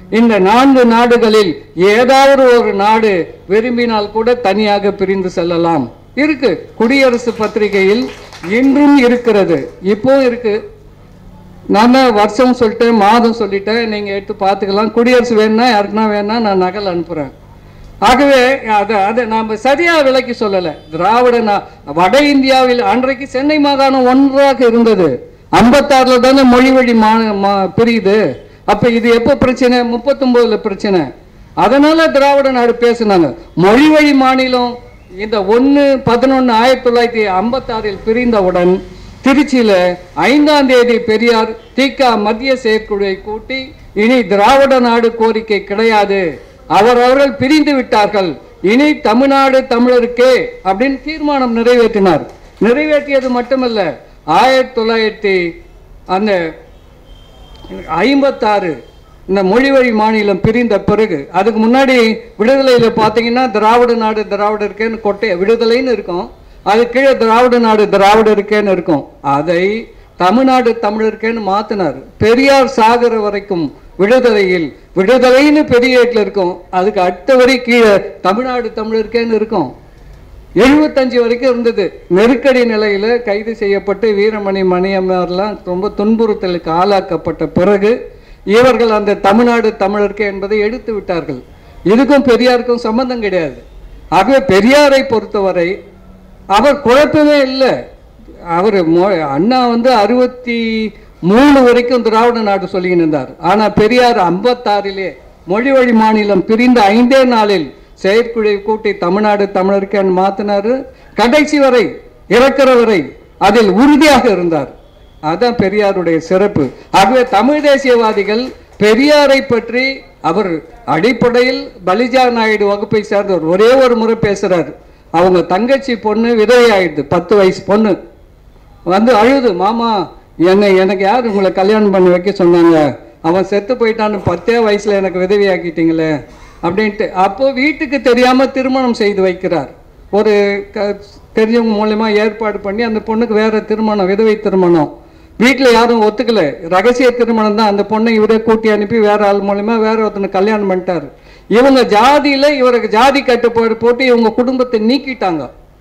இந்த நான்கு நாடுகளில் ஏதாவது ஒரு நாடு விரும்பினால் கூட தனியாக பிரிந்து செல்லலாம் இருக்கு குடியரசு பத்திரிகையில் இன்றும் இருக்கிறது இப்போ இருக்கு நான் தான் வருஷம் சொல்லிட்டேன் மாதம் சொல்லிட்டேன் நீங்க எடுத்து பார்த்துக்கலாம் குடியரசு வேணும்னா யாருக்குன்னா வேணா நான் நகல் அனுப்புறேன் ஆகவே அதை அதை நாம் சரியா விலைக்கு சொல்லலை திராவிட நா- வட இந்தியாவில் அன்றைக்கு சென்னை மாகாணம் ஒன்றாக இருந்தது ஐம்பத்தாறுல தானே மொழி வழி மா மா- பிரியுது அப்ப இது எப்போ பிரச்சனை முப்பத்தொன்பதுல பிரச்சனை அதனால திராவிட நாடு பேசுனாங்க மொழி வழி மாநிலம் இந்த ஒன்று பதினொன்று ஆயிரத்தி தொள்ளாயிரத்தி ஐம்பத்தாறில் பிரிந்தவுடன் திருச்சியில ஐந்தாம் தேதி பெரியார் திக மத்திய செயற்குழுவை கூட்டி இனி திராவிட நாடு கோரிக்கை கிடையாது அவரவர்கள் பிரிந்து விட்டார்கள் இனி தமிழ்நாடு தமிழருக்கே அப்படின்னு தீர்மானம் நிறைவேற்றினார் நிறைவேற்றியது மட்டுமல்ல ஆயிரத்தி தொள்ளாயிரத்தி அந்த ஐம்பத்தாறு இந்த மொழிவழி மாநிலம் பிரிந்த பிறகு அதுக்கு முன்னாடி விடுதலையில பார்த்தீங்கன்னா திராவிட நாடு திராவிட இருக்கேன்னு கொட்டை விடுதலைன்னு இருக்கும் அது கீழே திராவிட நாடு திராவிட இருக்கேன்னு இருக்கும் அதை தமிழ்நாடு தமிழருக்கேன்னு மாத்தினார் பெரியார் சாகர வரைக்கும் விடுதலையில் விடுதலைன்னு பெரிய ஏட்டில் இருக்கும் அதுக்கு அடுத்த வரை கீழே தமிழ்நாடு தமிழருக்கேன்னு இருக்கும் எழுபத்தஞ்சு வரைக்கும் இருந்தது நெருக்கடி நிலையில கைது செய்யப்பட்டு வீரமணி மணியம்மார்லாம் ரொம்ப துன்புறுத்தலுக்கு ஆளாக்கப்பட்ட பிறகு இவர்கள் அந்த தமிழ்நாடு தமிழருக்கு என்பதை எடுத்து விட்டார்கள் இதுக்கும் பெரியாருக்கும் சம்பந்தம் கிடையாது ஆகவே பெரியாரை பொறுத்தவரை அவர் குழப்பமே இல்லை அவர் அண்ணா வந்து அறுபத்தி மூணு வரைக்கும் திராவிட நாடு சொல்லின்னு இருந்தார் ஆனா பெரியார் ஐம்பத்தாறிலே மொழி வழி மாநிலம் பிரிந்த ஐந்தே நாளில் செயற்குழுவை கூட்டி தமிழ்நாடு தமிழருக்கு மாத்தினாரு கடைசி வரை இறக்கிற வரை அதில் உறுதியாக இருந்தார் அதான் பெரியாருடைய சிறப்பு ஆகவே தமிழ் தேசியவாதிகள் பெரியாரை பற்றி அவர் அடிப்படையில் பலிஜா நாயுடு வகுப்பை சேர்ந்தவர் ஒரே ஒரு முறை பேசுறாரு அவங்க தங்கச்சி பொண்ணு விதவை ஆயிடுது பத்து வயசு பொண்ணு வந்து அழுது மாமா என்னை எனக்கு யார் உங்களை கல்யாணம் பண்ணி வைக்க சொன்னாங்க அவன் செத்து போயிட்டான்னு பத்தே வயசுல எனக்கு விதவி ஆக்கிட்டீங்களே அப்படின்ட்டு அப்போ வீட்டுக்கு தெரியாம திருமணம் செய்து வைக்கிறார் ஒரு க தெரிஞ்சவங்க மூலயமா ஏற்பாடு பண்ணி அந்த பொண்ணுக்கு வேற திருமணம் விதவை திருமணம் வீட்டில் யாரும் ஒத்துக்கல ரகசிய திருமணம் தான் அந்த பொண்ணை இவரே கூட்டி அனுப்பி வேற ஆள் மூலயமா வேற ஒருத்தனை கல்யாணம் பண்ணிட்டாரு இவங்க ஜாதியில இவருக்கு ஜாதி கட்டுப்பாடு போட்டு இவங்க குடும்பத்தை நீக்கிட்டாங்க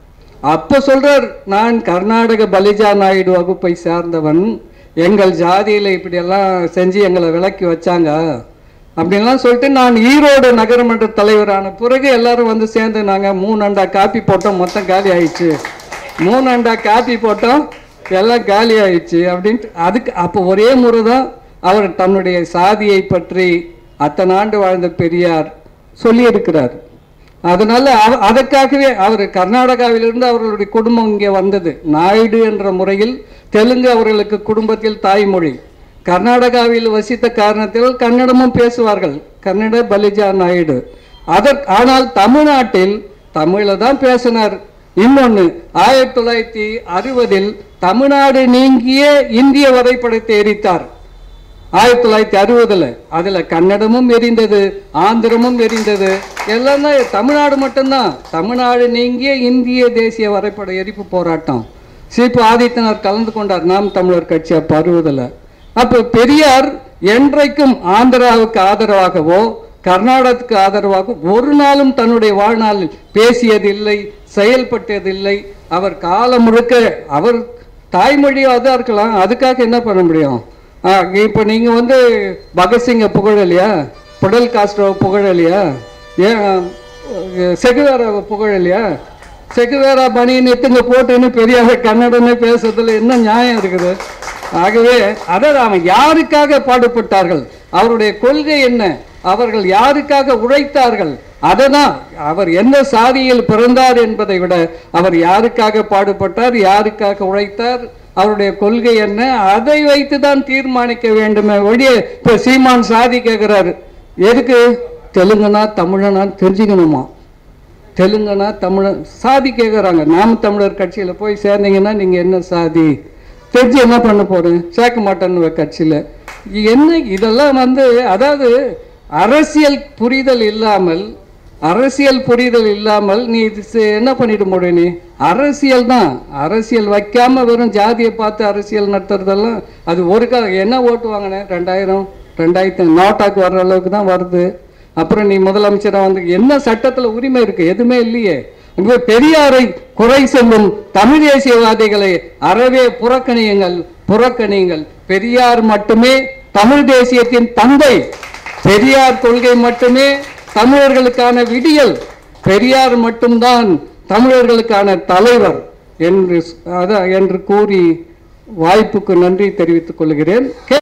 அப்ப சொல்றார் நான் கர்நாடக பலிஜா நாயுடு வகுப்பை சார்ந்தவன் எங்கள் ஜாதியில இப்படியெல்லாம் செஞ்சு எங்களை விலக்கி வச்சாங்க அப்படின்லாம் சொல்லிட்டு நான் ஈரோடு நகரமன்ற தலைவரான பிறகு எல்லாரும் வந்து சேர்ந்து நாங்க மூணு அண்டா காப்பி போட்டோம் மொத்தம் காலி ஆயிடுச்சு மூணு அண்டா காப்பி போட்டோம் எல்லாம் காலி ஆயிடுச்சு அப்படின்ட்டு அதுக்கு அப்போ ஒரே முறை தான் அவர் தன்னுடைய சாதியை பற்றி அத்தனை ஆண்டு வாழ்ந்த பெரியார் சொல்லியிருக்கிறார் அதனால அவ- அதற்காகவே அவர் கர்நாடகாவிலிருந்து அவர்களுடைய குடும்பம் இங்கே வந்தது நாயுடு என்ற முறையில் தெலுங்கு அவர்களுக்கு குடும்பத்தில் தாய்மொழி கர்நாடகாவில் வசித்த காரணத்தில் கன்னடமும் பேசுவார்கள் கன்னட பலிஜா நாயுடு அதற் ஆனால் தமிழ்நாட்டில் தமிழில் தான் பேசினார் இன்னொன்று ஆயிரத்தி தொள்ளாயிரத்தி அறுபதில் தமிழ்நாடு நீங்கிய இந்திய வரைபடத்தை எரித்தார் ஆயிரத்தி தொள்ளாயிரத்தி அறுபதுல அதுல கன்னடமும் எரிந்தது ஆந்திரமும் எரிந்தது எல்லாம் தான் தமிழ்நாடு மட்டும்தான் தமிழ்நாடு நீங்கிய இந்திய தேசிய வரைபட எரிப்பு போராட்டம் சிபு ஆதித்தனார் கலந்து கொண்டார் நாம் தமிழர் கட்சி அப்ப அறுபதுல அப்ப பெரியார் என்றைக்கும் ஆந்திராவுக்கு ஆதரவாகவோ கர்நாடகத்துக்கு ஆதரவாக ஒரு நாளும் தன்னுடைய வாழ்நாளில் பேசியதில்லை செயல்பட்டதில்லை அவர் காலம் முழுக்க அவர் தாய்மொழியாக தான் இருக்கலாம் அதுக்காக என்ன பண்ண முடியும் ஆ, இப்போ நீங்க வந்து பகத்சிங்கை புகழலையா புடல் காஸ்ட்ரோவை புகழலையா ஏன் செகுவேராவை புகழலையா செகுவேரா பனியன் எத்துங்க போட்டுன்னு பெரியார கன்னடமே பேசுறதுல என்ன நியாயம் இருக்குது ஆகவே அதாவது அவன் யாருக்காக பாடுபட்டார்கள் அவருடைய கொள்கை என்ன அவர்கள் யாருக்காக உழைத்தார்கள் அதனால் அவர் எந்த சாதியில் பிறந்தார் என்பதை விட அவர் யாருக்காக பாடுபட்டார் யாருக்காக உழைத்தார் அவருடைய கொள்கை என்ன அதை வைத்து தான் தீர்மானிக்க வேண்டுமே ஒழிய இப்ப சீமான் சாதி கேட்கிறாரு எதுக்கு தெலுங்குனா தமிழனான்னு தெரிஞ்சுக்கணுமா தெலுங்கனா தமிழன் சாதி கேட்குறாங்க நாம் தமிழர் கட்சியில் போய் சேர்ந்தீங்கன்னா நீங்கள் என்ன சாதி தெரிஞ்சு என்ன பண்ண போகிறேன் சேர்க்க மாட்டேன்னு கட்சியில் என்ன இதெல்லாம் வந்து அதாவது அரசியல் புரிதல் இல்லாமல் அரசியல் புரிதல் இல்லாமல் நீ இது செ- என்ன பண்ணிட்டு முடியும் நீ அரசியல் தான் அரசியல் வைக்காம வெறும் ஜாதியை பார்த்து அரசியல் நடத்துறதெல்லாம் அது ஒரு கா என்ன ஓட்டு வாங்கினேன் ரெண்டாயிரம் ரெண்டாயிரத்தி நோட்டாக்கு வர்ற அளவுக்கு தான் வருது அப்புறம் நீ முதலமைச்சராக வந்து என்ன சட்டத்தில் உரிமை இருக்கு எதுவுமே இல்லையே இங்கே பெரியாரை குறை சொல்லும் தமிழ் தேசியவாதிகளை அறவே புறக்கணியுங்கள் புறக்கணியுங்கள் பெரியார் மட்டுமே தமிழ் தேசியத்தின் தந்தை பெரியார் கொள்கை மட்டுமே தமிழர்களுக்கான விடியல் பெரியார் மட்டும்தான் தமிழர்களுக்கான தலைவர் என்று அதான் என்று கூறி வாய்ப்புக்கு நன்றி தெரிவித்துக் கொள்கிறேன் கே-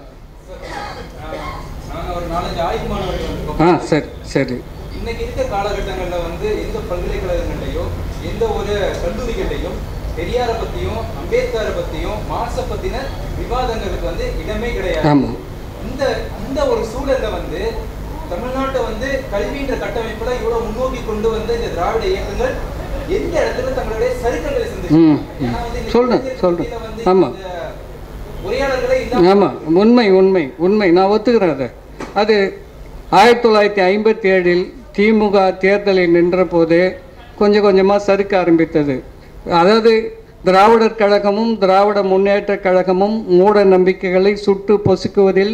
நாங்கள் ஒரு நாலஞ்சு ஆய்வு மாணவர்கள் வந்திருக்கோம் ஆ சரி சரி இன்னைக்கு இருக்க காலகட்டங்களில் வந்து எந்த பல்கலைக்கழகங்கள்லையோ எந்த ஒரு கல்லூரிகள்லையும் பெரியாரை பற்றியும் அம்பேத்கரை பற்றியும் மார்க்ஸை பற்றின விவாதங்களுக்கு வந்து இடமே கிடையாது ஆமா இந்த இந்த ஒரு சூழல்ல வந்து தமிழ்நாட்டை வந்து கல்வின்ற கட்டமைப்புல இவ்வளவு முன்னோக்கி கொண்டு வந்த இந்த திராவிட இயக்கங்கள் எந்த இடத்துல தங்களுடைய சரித்திரங்களை ம், சிந்திச்சு ம். ஏன்னா வந்து இந்த சொல்றேன், இளைஞர் சொல்றேன். மத்தியில வந்து ஆமா. இந்த உரையாடல்களே இல்லாம ஆமாம் உண்மை உண்மை உண்மை நான் ஒத்துக்கிறேன் அதை அது ஆயிரத்தி தொள்ளாயிரத்தி ஐம்பத்தி ஏழில் திமுக தேர்தலில் நின்ற போதே கொஞ்சம் கொஞ்சமாக சறுக்க ஆரம்பித்தது அதாவது திராவிடர் கழகமும் திராவிட முன்னேற்றக் கழகமும் மூட நம்பிக்கைகளை சுட்டு பொசுக்குவதில்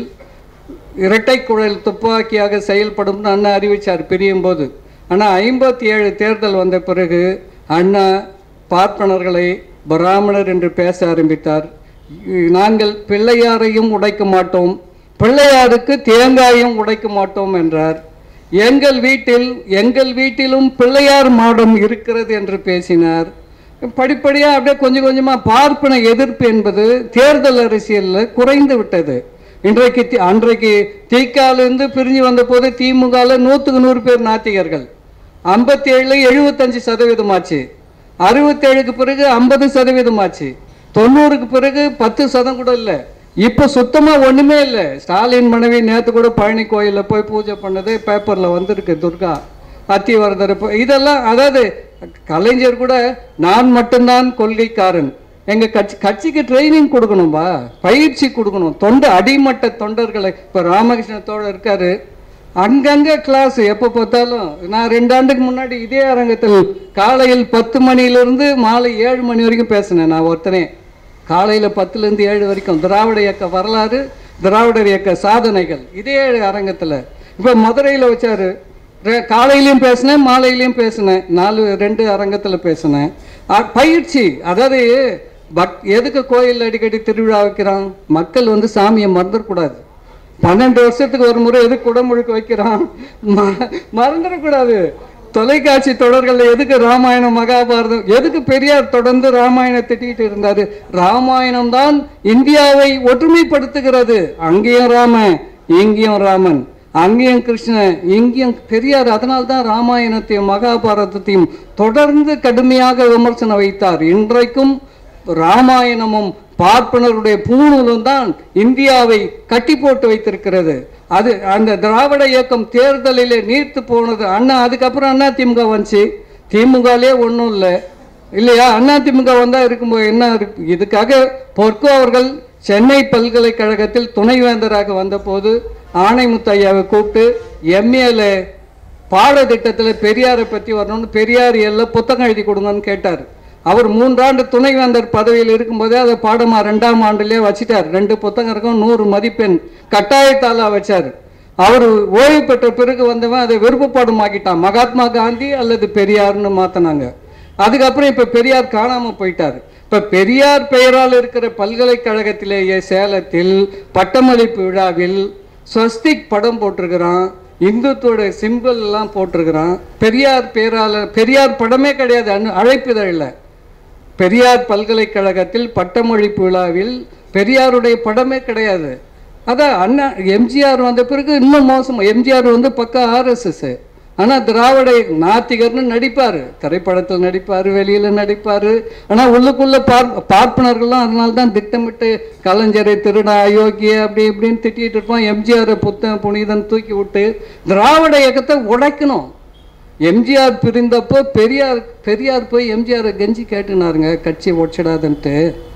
இரட்டை குழல் துப்பாக்கியாக செயல்படும் அண்ணா அறிவிச்சார் பிரியும் போது ஆனால் ஐம்பத்தி ஏழு தேர்தல் வந்த பிறகு அண்ணா பார்ப்பனர்களை பிராமணர் என்று பேச ஆரம்பித்தார் நாங்கள் பிள்ளையாரையும் உடைக்க மாட்டோம் பிள்ளையாருக்கு தேங்காயும் உடைக்க மாட்டோம் என்றார் எங்கள் வீட்டில் எங்கள் வீட்டிலும் பிள்ளையார் மாடம் இருக்கிறது என்று பேசினார் படிப்படியாக அப்படியே கொஞ்சம் கொஞ்சமாக பார்ப்பன எதிர்ப்பு என்பது தேர்தல் அரசியலில் குறைந்து விட்டது இன்றைக்கு தி- அன்றைக்கு திகாலேருந்து பிரிஞ்சு வந்த போது திமுகவில் நூற்றுக்கு நூறு பேர் நாத்திகர்கள் ஐம்பத்தி ஏழுல எழுபத்தஞ்சு சதவீதம் ஆச்சு அறுபத்தேழுக்கு பிறகு ஐம்பது சதவீதம் ஆச்சு தொண்ணூறுக்கு பிறகு பத்து சதம் கூட இல்லை இப்போ சுத்தமாக ஒன்றுமே இல்லை ஸ்டாலின் மனைவி நேற்று கூட பழனி கோயிலில் போய் பூஜை பண்ணது பேப்பரில் வந்திருக்கு துர்கா அத்திவரதர் இப்போ இதெல்லாம் அதாவது கலைஞர் கூட நான் மட்டும்தான் கொள்கைக்காரன் எங்க கட்சி கட்சிக்கு ட்ரைனிங் கொடுக்கணும்பா பயிற்சி கொடுக்கணும் தொண்டு அடிமட்ட தொண்டர்களை இப்போ ராமகிருஷ்ண தோழர் இருக்காரு அங்கங்க கிளாஸ் எப்போ பார்த்தாலும் நான் ரெண்டு ஆண்டுக்கு முன்னாடி இதே அரங்கத்தில் காலையில் பத்து மணியிலிருந்து மாலை ஏழு மணி வரைக்கும் பேசினேன் நான் ஒருத்தனே காலையில் பத்துலேருந்து ஏழு வரைக்கும் திராவிட இயக்க வரலாறு திராவிடர் இயக்க சாதனைகள் இதே அரங்கத்தில் இப்போ மதுரையில் வச்சாரு ரெ- காலையிலயும் பேசினேன் மாலையிலயும் பேசினேன் நாலு ரெண்டு அரங்கத்தில் பேசினேன் அ- பயிற்சி அதாவது பக் எதுக்கு கோயில் அடிக்கடி திருவிழா வைக்கிறான் மக்கள் வந்து சாமியை மறந்துடக்கூடாது பன்னெண்டு வருஷத்துக்கு ஒரு முறை எதுக்கு குடமுழுக்க வைக்கிறான் ம- மறந்துடக்கூடாது தொலைக்காட்சி தொடர்கள் எதுக்கு ராமாயணம் மகாபாரதம் எதுக்கு பெரியார் தொடர்ந்து ராமாயணம் திட்டிட்டு இருந்தாரு ராமாயணம் தான் இந்தியாவை ஒற்றுமைப்படுத்துகிறது அங்கேயும் ராமன் இங்கேயும் ராமன் அங்கேயும் கிருஷ்ணன் இங்கேயும் பெரியார் அதனால தான் ராமாயணத்தையும் மகாபாரதத்தையும் தொடர்ந்து கடுமையாக விமர்சனம் வைத்தார் இன்றைக்கும் ராமாயணமும் பார்ப்பனருடைய பூணூலும் தான் இந்தியாவை கட்டி போட்டு வைத்திருக்கிறது அது அந்த திராவிட இயக்கம் தேர்தலிலே நீர்த்து போனது அண்ணா அதுக்கப்புறம் அண்ணா திமுக வந்துச்சு திமுகலே ஒன்றும் இல்லை இல்லையா அண்ணா திமுக வந்தா இருக்கும்போது என்ன இருக்கு இதுக்காக பொற்கோ அவர்கள் சென்னை பல்கலைக்கழகத்தில் துணைவேந்தராக வந்தபோது ஆணைமுத்து ஐயாவை கூப்பிட்டு எம்ஏல பாடத்திட்டத்தில் பெரியாரை பற்றி வரணும்னு பெரியார் எல்லாம் புத்தகம் எழுதி கொடுங்கன்னு கேட்டார் அவர் மூன்றாண்டு துணைவேந்தர் பதவியில் இருக்கும்போதே அதை பாடமா ரெண்டாம் ஆண்டுலேயே வச்சிட்டார் ரெண்டு புத்தகம் இருக்கும் நூறு மதிப்பெண் கட்டாயத்தாலா வச்சார் அவர் ஓய்வு பெற்ற பிறகு வந்தவன் அதை விருப்பப்பாடமாக்கிட்டான் மகாத்மா காந்தி அல்லது பெரியார்னு மாத்தினாங்க அதுக்கப்புறம் இப்ப பெரியார் காணாம போயிட்டார் இப்ப பெரியார் பெயரால் இருக்கிற பல்கலைக்கழகத்திலேயே சேலத்தில் பட்டமளிப்பு விழாவில் ஸ்வஸ்திக் படம் போட்டிருக்கிறான் இந்துத்துவோட சிம்பிள் எல்லாம் போட்டிருக்கிறான் பெரியார் பேரால பெரியார் படமே கிடையாது அனு- அழைப்பிதழில் பெரியார் பல்கலைக்கழகத்தில் பட்டமளிப்பு விழாவில் பெரியாருடைய படமே கிடையாது அதான் அண்ணா எம்ஜிஆர் வந்த பிறகு இன்னும் மோசம் எம்ஜிஆர் வந்து பக்கா ஆர்எஸ்எஸ் ஆனால் திராவிட நாத்திகர்னு நடிப்பார் திரைப்படத்தில் நடிப்பார் வெளியில் நடிப்பார் ஆனால் உள்ளுக்குள்ளே பார் பார்ப்பனர்கள்லாம் அதனால தான் திட்டமிட்டு கலைஞரை திருடா அயோக்கிய அப்படி இப்படின்னு திட்டிகிட்டு இருப்பான் எம்ஜிஆரை புத்தன் புனிதன் தூக்கி விட்டு திராவிட இயக்கத்தை உடைக்கணும் எம்ஜிஆர் பிரிந்தப்போ பெரியார் பெரியார் போய் எம்ஜிஆரை கெஞ்சி கேட்டுனாருங்க கட்சி ஒடிச்சிடாதுன்ட்டு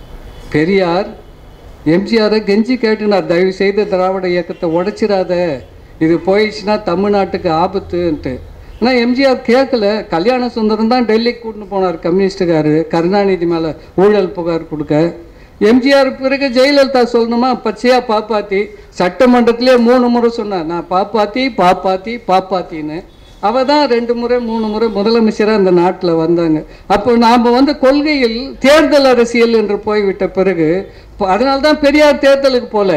பெரியார் எம்ஜிஆரை கெஞ்சி கேட்டுனார் தயவு செய்து திராவிட இயக்கத்தை உடைச்சிடாத இது போயிடுச்சுன்னா தமிழ்நாட்டுக்கு ஆபத்துன்ட்டு ஆனால் எம்ஜிஆர் கேட்கல கல்யாண சுந்தரம் தான் டெல்லிக்கு கூட்டின்னு போனார் கம்யூனிஸ்டுக்காரு கருணாநிதி மேலே ஊழல் புகார் கொடுக்க எம்ஜிஆர் பிறகு ஜெயலலிதா சொல்லணுமா பச்சையா பாப்பாத்தி சட்டமன்றத்திலே மூணு முறை சொன்னார் நான் பாப்பாத்தி பாப்பாத்தி பாப்பாத்தின்னு அவ தான் ரெண்டு முறை மூணு முறை முதலமைச்சராக இந்த நாட்டில் வந்தாங்க அப்போ நாம் வந்து கொள்கையில் தேர்தல் அரசியல் என்று போய்விட்ட பிறகு அதனால தான் பெரியார் தேர்தலுக்கு போல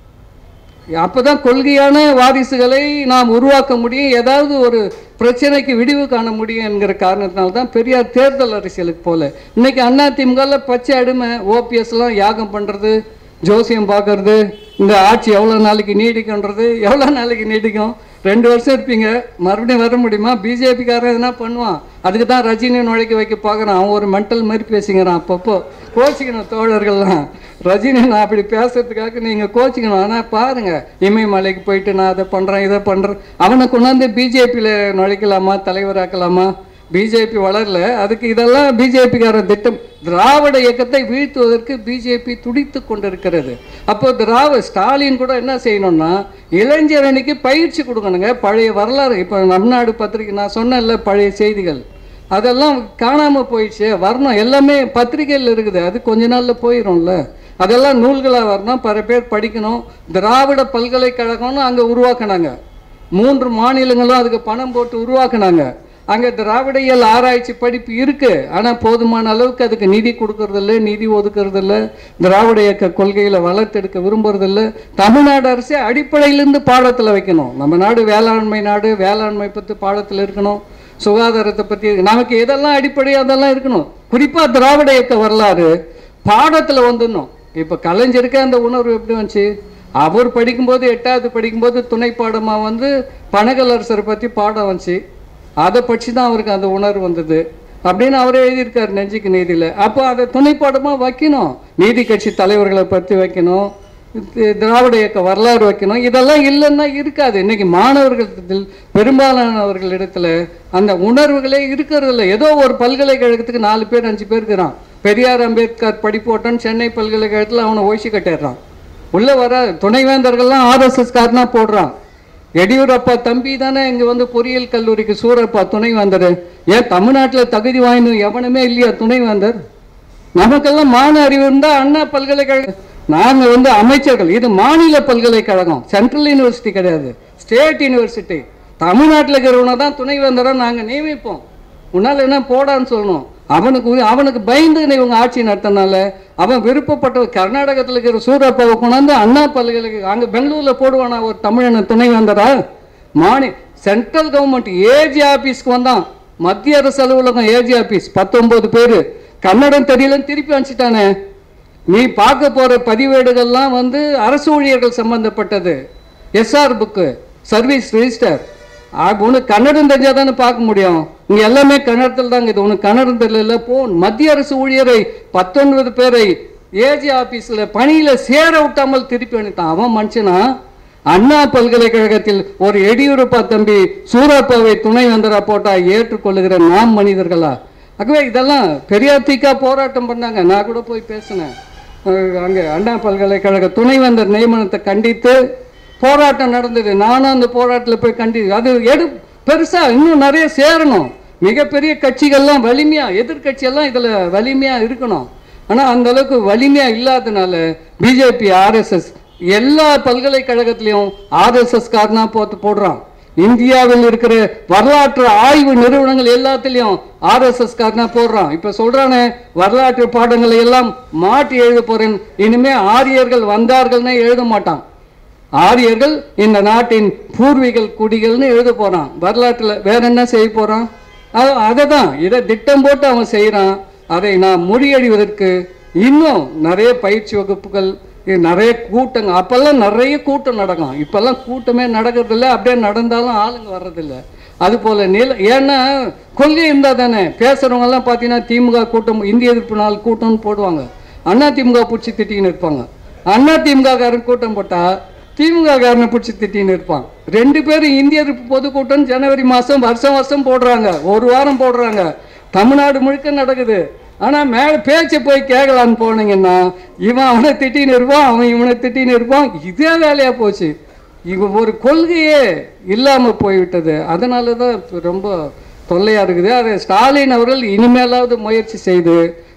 அப்பதான் கொள்கையான வாரிசுகளை நாம் உருவாக்க முடியும் ஏதாவது ஒரு பிரச்சனைக்கு விடிவு காண முடியும் என்கிற காரணத்தினால தான் பெரியார் தேர்தல் அரசியலுக்கு போல இன்னைக்கு அண்ணா திமுகல பச்சை அடிமை ஓபிஎஸ்லாம் யாகம் பண்றது ஜோசியம் பார்க்கறது இந்த ஆட்சி எவ்வளோ நாளைக்கு நீடிக்கும்ன்றது எவ்வளோ நாளைக்கு நீடிக்கும் ரெண்டு வருஷம் இருப்பீங்க மறுபடியும் வர முடியுமா பிஜேபிக்காரன் எதுனா பண்ணுவான் அதுக்கு தான் ரஜினி நுழைக்க வைக்க பார்க்குறான் அவன் ஒரு மென்டல் மாதிரி பேசிக்கிறான் அப்பப்போ கோச்சிக்கணும் தோழர்கள்லாம் ரஜினி நான் அப்படி பேசுறதுக்காக நீங்கள் கோச்சிக்கணும் ஆனால் பாருங்க இமயமலைக்கு போயிட்டு நான் அதை பண்ணுறேன் இதை பண்ணுறேன் அவனை கொண்டாந்து பிஜேபியில் நுழைக்கலாமா தலைவராக்கலாமா பிஜேபி வளரல அதுக்கு இதெல்லாம் பிஜேபிக்கார திட்டம் திராவிட இயக்கத்தை வீழ்த்துவதற்கு பிஜேபி துடித்து கொண்டிருக்கிறது அப்போ திராவிட ஸ்டாலின் கூட என்ன செய்யணும்னா இளைஞரணிக்கு பயிற்சி கொடுக்கணுங்க பழைய வரலாறு இப்போ நம் நாடு பத்திரிக்கை நான் சொன்னேன்ல பழைய செய்திகள் அதெல்லாம் காணாமல் போயிடுச்சு வரணும் எல்லாமே பத்திரிகையில் இருக்குது அது கொஞ்ச நாளில் போயிடும்ல அதெல்லாம் நூல்களாக வரணும் பல பேர் படிக்கணும் திராவிட பல்கலைக்கழகம்னு அங்கே உருவாக்குனாங்க மூன்று மாநிலங்களும் அதுக்கு பணம் போட்டு உருவாக்குனாங்க அங்கே திராவிடியல் ஆராய்ச்சி படிப்பு இருக்கு ஆனால் போதுமான அளவுக்கு அதுக்கு நிதி கொடுக்கறதில்ல நிதி ஒதுக்குறதில்ல திராவிட இயக்க கொள்கையில வளர்த்தெடுக்க விரும்புறதில்ல தமிழ்நாடு அரசே அடிப்படையிலிருந்து பாடத்தில் வைக்கணும் நம்ம நாடு வேளாண்மை நாடு வேளாண்மை பற்றி பாடத்தில் இருக்கணும் சுகாதாரத்தை பற்றி நமக்கு எதெல்லாம் அடிப்படை அதெல்லாம் இருக்கணும் குறிப்பாக திராவிட இயக்க வரலாறு பாடத்தில் வந்துடணும் இப்போ கலைஞருக்கு அந்த உணர்வு எப்படி வந்துச்சு அவர் படிக்கும்போது எட்டாவது படிக்கும்போது துணை பாடமாக வந்து பனகலரசரை பற்றி பாடம் வந்துச்சு அதை பற்றி தான் அவருக்கு அந்த உணர்வு வந்தது அப்படின்னு அவரே எழுதியிருக்காரு நெஞ்சுக்கு நீதியில் அப்போ அதை துணைப்பாடமாக வைக்கணும் நீதி கட்சி தலைவர்களை பற்றி வைக்கணும் தி- திராவிட இயக்க வரலாறு வைக்கணும் இதெல்லாம் இல்லைன்னா இருக்காது இன்னைக்கு மாணவர்களிடத்தில் பெரும்பாலானவர்களிடத்துல அந்த உணர்வுகளே இருக்கிறதில்ல ஏதோ ஒரு பல்கலைக்கழகத்துக்கு நாலு பேர் அஞ்சு பேர் இருக்கிறான் பெரியார் அம்பேத்கர் படிப்போட்டன்னு சென்னை பல்கலைக்கழகத்தில் அவனை ஒழிச்சு கட்டிடுறான் உள்ள வர துணைவேந்தர்கள்லாம் ஆர்எஸ்எஸ் காரனா போடுறான் எடியூரப்பா தம்பி தானே இங்க வந்து பொறியியல் கல்லூரிக்கு சூரப்பா துணை வந்தாரு ஏன் தமிழ்நாட்டுல தகுதி வாய்ந்த எவனுமே இல்லையா துணை வந்தார் நமக்கெல்லாம் மான அறிவு இருந்தா அண்ணா பல்கலைக்கழகம் நாங்க வந்து அமைச்சர்கள் இது மாநில பல்கலைக்கழகம் சென்ட்ரல் யூனிவர்சிட்டி கிடையாது ஸ்டேட் யூனிவர்சிட்டி தமிழ்நாட்டில் இருக்கிறவனை தான் துணை வந்தரா நாங்க நியமிப்போம் உன்னால என்ன போடான்னு சொல்லணும் அவனுக்கு உ- அவனுக்கு பயந்து இவங்க ஆட்சி நடத்தினால அவன் விருப்பப்பட்ட கர்நாடகத்தில் இருக்கிற சூரப்பாவை கொண்டாந்து அண்ணா பல்கலைக்கழகம் அங்கே பெங்களூரில் போடுவானா ஒரு தமிழனை துணை வந்தரா மாநி சென்ட்ரல் கவர்மெண்ட் ஏஜி ஆபீஸ்க்கு வந்தான் மத்திய அரசு அலுவலகம் ஏஜி ஆபீஸ் பத்தொன்பது பேர் கன்னடம் தெரியலன்னு திருப்பி அனுப்பிச்சிட்டானே நீ பார்க்க போற பதிவேடுகள்லாம் வந்து அரசு ஊழியர்கள் சம்பந்தப்பட்டது எஸ்ஆர் புக்கு சர்வீஸ் ரெஜிஸ்டர் உனக்கு கன்னடம் தெரிஞ்சால் தானே பார்க்க முடியும் இங்க எல்லாமே கன்னடத்தில் தாங்க இது உனக்கு கன்னடம் தெரியல போ மத்திய அரசு ஊழியரை பத்தொன்பது பேரை ஏஜி ஆபீஸ்ல பணியில சேர விட்டாமல் திருப்பி அனுப்பிட்டான் அவன் மனுஷனா அண்ணா பல்கலைக்கழகத்தில் ஒரு எடியூரப்பா தம்பி சூரப்பாவை துணை வந்தரா போட்டா ஏற்றுக்கொள்ளுகிற நாம் மனிதர்களா ஆகவே இதெல்லாம் பெரியார் தீக்கா போராட்டம் பண்ணாங்க நான் கூட போய் பேசினேன் அஹ் அங்க அண்ணா பல்கலைக்கழக துணைவேந்தர் நியமனத்தை கண்டித்து போராட்டம் நடந்தது நானும் அந்த போராட்டத்தில் போய் கண்டி அது எடு பெருசா இன்னும் நிறைய சேரணும் மிகப்பெரிய கட்சிகள்லாம் வலிமையா எதிர்க்கட்சியெல்லாம் இதுல வலிமையா இருக்கணும் ஆனா அந்த அளவுக்கு வலிமையா இல்லாதனால பிஜேபி ஆர்எஸ்எஸ் எல்லா பல்கலைக்கழகத்திலையும் ஆர்எஸ்எஸ் காரனா போட்டு போடுறான் இந்தியாவில் இருக்கிற வரலாற்று ஆய்வு நிறுவனங்கள் எல்லாத்துலயும் ஆர்எஸ்எஸ் காரனா போடுறான் இப்ப சொல்றானே வரலாற்று பாடங்களை எல்லாம் மாற்றி எழுத போறேன் இனிமே ஆரியர்கள் வந்தார்கள்னே எழுத மாட்டான் ஆரியர்கள் இந்த நாட்டின் பூர்வீகல் குடிகள்னு எழுத போறான் வரலாற்றுல வேற என்ன செய்ய போறான் அதை தான் இதை திட்டம் போட்டு அவன் செய்றான் அதை நான் முறியடிவதற்கு இன்னும் நிறைய பயிற்சி வகுப்புகள் இது நிறைய கூட்டங்க அப்பெல்லாம் நிறைய கூட்டம் நடக்கும் இப்பெல்லாம் கூட்டமே நடக்கிறதில்ல அப்படியே நடந்தாலும் ஆளுங்க வர்றதில்ல அது போல நில ஏன்னா கொள்கை இருந்தால் தானே பேசுறவங்க எல்லாம் பார்த்தீங்கன்னா திமுக கூட்டம் இந்திய எதிர்ப்பு நாள் கூட்டம்னு போடுவாங்க அண்ணா திமுக பிடிச்சி திட்டின்னு இருப்பாங்க அண்ணா திமுக காரன் கூட்டம் போட்டா திமுக காரனை பிடிச்சி திட்டின்னு இருப்பான் ரெண்டு பேரும் இந்திய எதிர்ப்பு பொதுக்கூட்டம் ஜனவரி மாதம் வருஷம் வருஷம் போடுறாங்க ஒரு வாரம் போடுறாங்க தமிழ்நாடு முழுக்க நடக்குது ஆனா மேல பேச்சை போய் கேட்கலான்னு போனீங்கன்னா இவன் அவனை திட்டின்னு இருப்பான் அவன் இவனை திட்டின்னு இருப்பான் இதே வேலையா போச்சு இவ ஒரு கொள்கையே இல்லாம போய்விட்டது அதனால தான் இப்ப ரொம்ப தொல்லையா இருக்குது அதை ஸ்டாலின் அவர்கள் இனிமேலாவது முயற்சி செய்து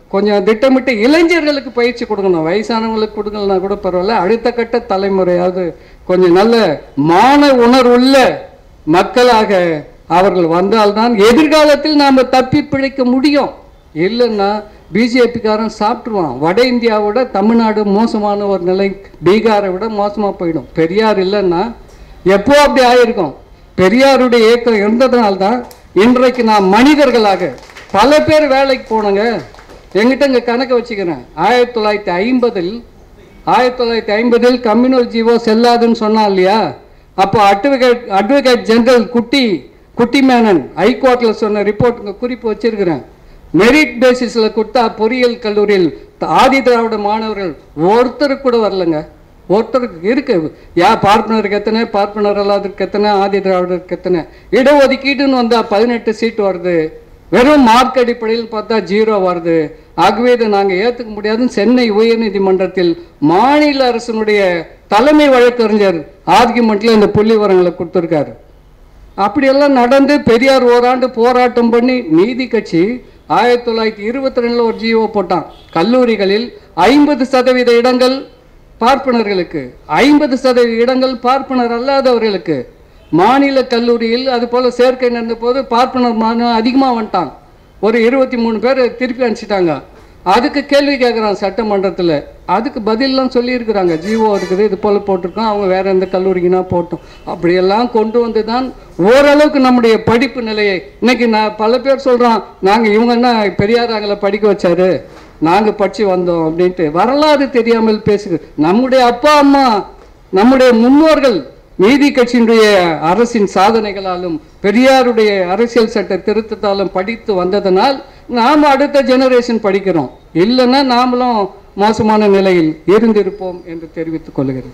கொஞ்சம் திட்டமிட்டு இளைஞர்களுக்கு பயிற்சி கொடுக்கணும் வயசானவங்களுக்கு கொடுக்கலனா கூட பரவாயில்ல அடுத்த கட்ட தலைமுறையாவது கொஞ்சம் நல்ல மான உணர்வுள்ள மக்களாக அவர்கள் வந்தால்தான் எதிர்காலத்தில் நாம் தப்பி பிழைக்க முடியும் இல்லைன்னா பிஜேபிக்காரன் சாப்பிட்ருவான் வட இந்தியாவோட தமிழ்நாடு மோசமான ஒரு நிலை பீகாரை விட மோசமாக போயிடும் பெரியார் இல்லைன்னா எப்போ அப்படி ஆயிருக்கும் பெரியாருடைய இயக்கம் இருந்ததுனால்தான் இன்றைக்கு நாம் மனிதர்களாக பல பேர் வேலைக்கு போனோங்க எங்கிட்ட இங்கே கணக்கு வச்சுக்கிறேன் ஆயிரத்தி தொள்ளாயிரத்தி ஐம்பதில் ஆயிரத்தி தொள்ளாயிரத்தி ஐம்பதில் கம்யூனல் ஜீவோ செல்லாதுன்னு சொன்னான் இல்லையா அப்போ அட்வொகேட் அட்வொகேட் ஜெனரல் குட்டி குட்டி மேனன் ஹைகோர்ட்டில் சொன்ன ரிப்போர்ட் இங்கே குறிப்பு வச்சிருக்கிறேன் மெரிட் பேசிஸில் கொடுத்தா பொறியியல் கல்லூரியில் ஆதி திராவிட மாணவர்கள் ஒருத்தருக்கு கூட வரலங்க ஒருத்தருக்கு இருக்கு யா பார்ப்பனருக்கு எத்தனை பார்ப்பனர் அல்லாதருக்கு எத்தனை ஆதி திராவிடருக்கு எத்தனை இடஒதுக்கீடுன்னு வந்தால் பதினெட்டு சீட் வருது வெறும் மார்க் அடிப்படையில் பார்த்தா ஜீரோ வருது ஆகவே இதை நாங்கள் ஏற்றுக்க முடியாதுன்னு சென்னை உயர்நீதிமன்றத்தில் மாநில அரசினுடைய தலைமை வழக்கறிஞர் ஆர்கியூமெண்ட்டில் இந்த புள்ளி விவரங்களை கொடுத்துருக்காரு அப்படியெல்லாம் நடந்து பெரியார் ஓராண்டு போராட்டம் பண்ணி நீதி கட்சி ஆயிரத்தி தொள்ளாயிரத்தி இருபத்தி ரெண்டில் ஒரு ஜிஓ போட்டான் கல்லூரிகளில் ஐம்பது சதவீத இடங்கள் பார்ப்பனர்களுக்கு ஐம்பது சதவீத இடங்கள் பார்ப்பனர் அல்லாதவர்களுக்கு மாநில கல்லூரியில் அது போல சேர்க்கை நடந்த போது பார்ப்பனர் மாநிலம் அதிகமாக வந்துட்டான் ஒரு இருபத்தி மூணு பேர் திருப்பி அனுப்பிச்சிட்டாங்க அதுக்கு கேள்வி கேட்குறான் சட்டமன்றத்தில் அதுக்கு பதிலெலாம் சொல்லியிருக்கிறாங்க ஜிஓ இருக்குது இது போல் போட்டிருக்கோம் அவங்க வேற எந்த கல்லூரிக்குனா போட்டோம் அப்படியெல்லாம் கொண்டு வந்து தான் ஓரளவுக்கு நம்முடைய படிப்பு நிலையை இன்னைக்கு நான் பல பேர் சொல்கிறோம் நாங்கள் இவங்க என்ன பெரியார் எங்களை படிக்க வச்சாரு நாங்கள் படித்து வந்தோம் அப்படின்ட்டு வரலாறு தெரியாமல் பேசுது நம்முடைய அப்பா அம்மா நம்முடைய முன்னோர்கள் நீதி கட்சியினுடைய அரசின் சாதனைகளாலும் பெரியாருடைய அரசியல் சட்ட திருத்தத்தாலும் படித்து வந்ததனால் நாம் அடுத்த ஜெனரேஷன் படிக்கிறோம் இல்லைன்னா நாமளும் மோசமான நிலையில் இருந்திருப்போம் என்று தெரிவித்துக் கொள்கிறேன்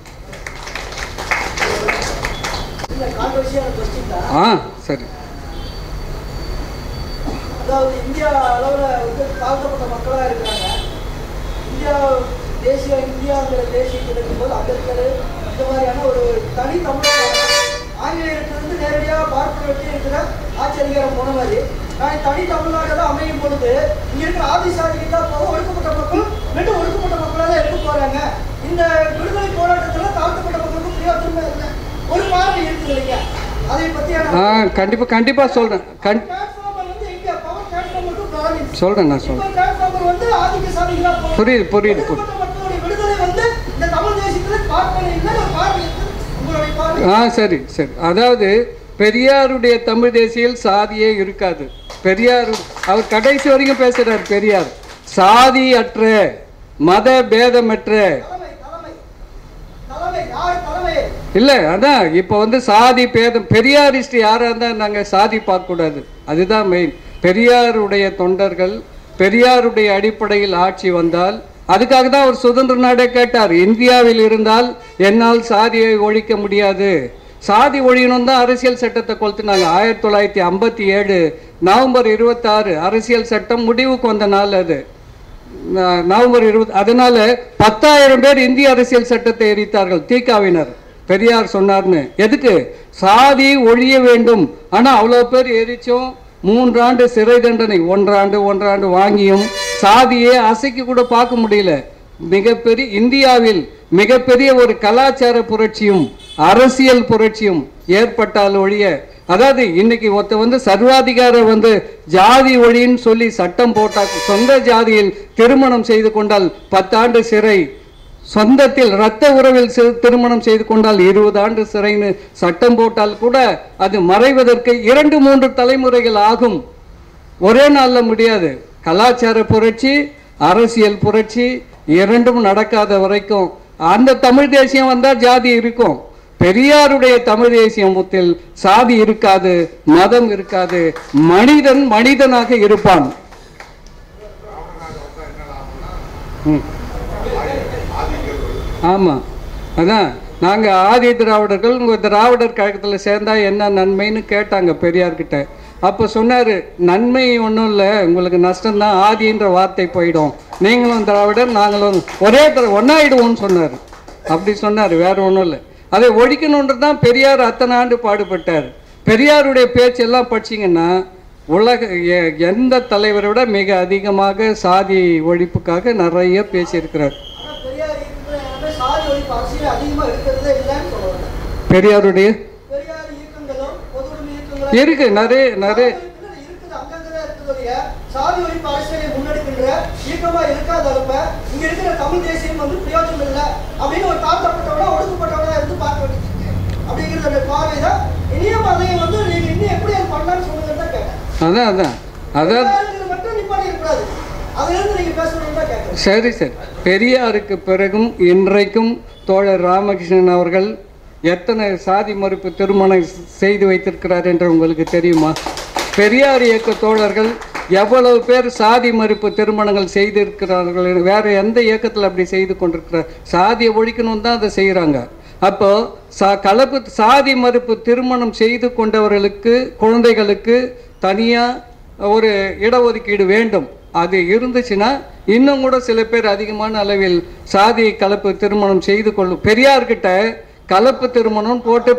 இல்ல கான்ட்ரவர்சியான கொஸ்டின் தான் ஆ சரி அதாவது இந்தியா அளவில் வந்து தாழ்த்தப்பட்ட மக்களாக இருக்கிறாங்க இந்தியா தேசிய இந்தியாங்கிற தேசியத்தில் இருக்கும்போது அம்பேத்கர் இந்த மாதிரியான ஒரு தனி தமிழக ஆங்கிலேயத்திலிருந்து நேரடியாக பார்ப்பன வெட்டி இருக்கிற ஆட்சி அதிகாரம் போன மாதிரி நான் தனி தமிழ்நாடு அமையும் பொழுது இங்க இருக்கிற ஆதிசாதிக்கு தான் போக ஒடுக்கப்பட்ட மக்கள் மீண்டும் ஒடுக்கப்பட்ட மக்களாக தான் இருக்க போறாங்க இந்த விடுதலை போராட்டத்தில் தாழ்த்தப்பட்ட மக்களுக்கு பிரயோஜனமே இல்லை ஒரு பார்வை இருக்குது இல்லைங்க அதை பற்றியான ஆ கண்டிப்பாக கண்டிப்பாக சொல்கிறேன் கண் டிரான்ஸ்ஃபார்மர் வந்து எங்க பவர் டிரான்ஸ்ஃபார்மர் டு ப்ராவின்ஸ் சொல்கிறேன் நான் சொல்கிறேன் இப்போ டிரான்ஸ்ஃபார்மர் வந்து ஆதிக்க சாதிகளா போகும் புரியுது, புரியுது, புரியுது. ஒடுக்கப்பட்ட மக்களுடைய விடுதலை வந்து இந்த தமிழ் தேசத்துல பார்ப்பன இல்லை ஒரு பார்வை இருக்கு. உங்களுடைய பார்வை ஆ சரி சரி அதாவது பெரியாருடைய தமிழ் தேசியில் சாதியே இருக்காது பெரியார் அவர் கடைசி வரைக்கும் பேசுறார் பெரியார் சாதி அற்ற மத பேதமற்ற தலைமை தலைமை தலைமை யார் தலைமை இல்லை அதான் இப்போ வந்து சாதி பேதம் பெரியாரிஸ்ட் யாராக இருந்தால் நாங்கள் சாதி பார்க்கக்கூடாது அதுதான் மெயின் பெரியாருடைய தொண்டர்கள் பெரியாருடைய அடிப்படையில் ஆட்சி வந்தால் அதுக்காக தான் அவர் சுதந்திர நாடே கேட்டார் இந்தியாவில் இருந்தால் என்னால் சாதியை ஒழிக்க முடியாது சாதி ஒழியணும் தான் அரசியல் சட்டத்தை கொளுத்துனாங்க ஆயிரத்தி தொள்ளாயிரத்தி ஐம்பத்தி ஏழு நவம்பர் இருபத்தாறு அரசியல் சட்டம் முடிவுக்கு வந்த நாள் அது ந- நவம்பர் இருபது அதனால பத்தாயிரம் பேர் இந்திய அரசியல் சட்டத்தை எரித்தார்கள் தீகாவினர் பெரியார் சொன்னார்னு எதுக்கு சாதி ஒழிய வேண்டும் ஆனா அவ்வளவு பேர் எரிச்சும் மூன்றாண்டு சிறை தண்டனை ஒன்றாண்டு ஒன்றாண்டு வாங்கியும் சாதியை அசைக்க கூட பார்க்க முடியல மிகப்பெரிய இந்தியாவில் மிகப்பெரிய ஒரு கலாச்சார புரட்சியும் அரசியல் புரட்சியும் ஏற்பட்டால் ஒழிய அதாவது இன்னைக்கு ஒருத்த வந்து சர்வாதிகார வந்து ஜாதி ஒழின்னு சொல்லி சட்டம் போட்டா சொந்த ஜாதியில் திருமணம் செய்து கொண்டால் பத்தாண்டு சிறை சொந்தத்தில் இரத்த உறவில் சி- திருமணம் செய்து கொண்டால் இருபது ஆண்டு சிறைன்னு சட்டம் போட்டால் கூட அது மறைவதற்கு இரண்டு மூன்று தலைமுறைகள் ஆகும் ஒரே நாளில் முடியாது கலாச்சார புரட்சி அரசியல் புரட்சி இரண்டும் நடக்காத வரைக்கும் அந்த தமிழ் தேசியம் வந்தால் ஜாதி இருக்கும் பெரியாருடைய தமிழ் தேசியத்தில் சாதி இருக்காது மதம் இருக்காது மனிதன் மனிதனாக இருப்பான் ம். ஆமாம் அதான் நாங்கள் ஆதி திராவிடர்கள் உங்கள் திராவிடர் கழகத்தில் சேர்ந்தா என்ன நன்மைன்னு கேட்டாங்க பெரியார்கிட்ட அப்போ சொன்னார் நன்மை ஒன்றும் இல்லை உங்களுக்கு நஷ்டம்தான் ஆதின்ற வார்த்தை போயிடும் நீங்களும் திராவிடர் நாங்களும் ஒரே தர ஒன்றாயிடுவோம்னு சொன்னார் அப்படி சொன்னார் வேற ஒன்றும் இல்லை அதை ஒழிக்கணுன்றது தான் பெரியார் அத்தனை ஆண்டு பாடுபட்டார் பெரியாருடைய பேச்செல்லாம் படிச்சீங்கன்னா உலக எ- எந்த தலைவரை விட மிக அதிகமாக சாதி ஒழிப்புக்காக நிறைய பேசியிருக்கிறார் ஆனா பெரியார் இயக்கத்துல எல்லாமே சாதி ஒழிப்பு அரசியல் அதிகமா இருக்கிறதே இல்லைன்னு சொல்ல வரேன் பெரியாருடைய பெரியார் இயக்கங்களும் பொது உடைமை இயக்கங்களும் இருக்கு நிறைய நிறைய சாதி ஒழிப்புல இருக்குது அங்கங்கதான் இருக்குது ஒழிய சாதி ஒழிப்பு அரசியலை முன்னெடுக்கின்ற இயக்கமா இருக்காத அளப்ப இங்க இருக்கிற தமிழ் தேசியம் வந்து பிரயோஜனம் இல்லை அப்படின்னு ஒரு தாழ்த்தப்பட்டவனா ஒடுக்கப்பட்டவனா இருந்து பார்க்க வேண்டியது அப்படிங்கிறது அந்த பார்வை தான் இனியும் அதை வந்து நீங்க இன்னும் எப்படி அது பண்ணலாம்னு சொல்லுங்கன்னு தான் கேட்டேன் அதான் அதான் அதான் பெரியாருங்கிறது மட்டும் நிப்பாட்டி இருக்கக்கூடாது அதுல இருந்து நீங்க பேசணும்னு தான் கேட்கறேன் சரி சரி பெரியாருக்கு பிறகும் இன்றைக்கும் தோழர் ராமகிருஷ்ணன் அவர்கள் எத்தனை சாதி மறுப்பு திருமணம் செய்து வைத்திருக்கிறார் என்று உங்களுக்கு தெரியுமா பெரியார் இயக்க தோழர்கள் எவ்வளவு பேர் சாதி மறுப்பு திருமணங்கள் செய்திருக்கிறார்கள் வேற எந்த இயக்கத்தில் அப்படி செய்து கொண்டிருக்கிறார் சாதியை ஒழிக்கணும் தான் அதை செய்கிறாங்க அப்போ சா கலப்பு சாதி மறுப்பு திருமணம் செய்து கொண்டவர்களுக்கு குழந்தைகளுக்கு தனியாக ஒரு இடஒதுக்கீடு வேண்டும் அது இருந்துச்சுன்னா இன்னும் கூட சில பேர் அதிகமான அளவில் சாதி கலப்பு திருமணம் செய்து கொள்ளும் பெரியார்கிட்ட கலப்பு திருமணம் போட்டு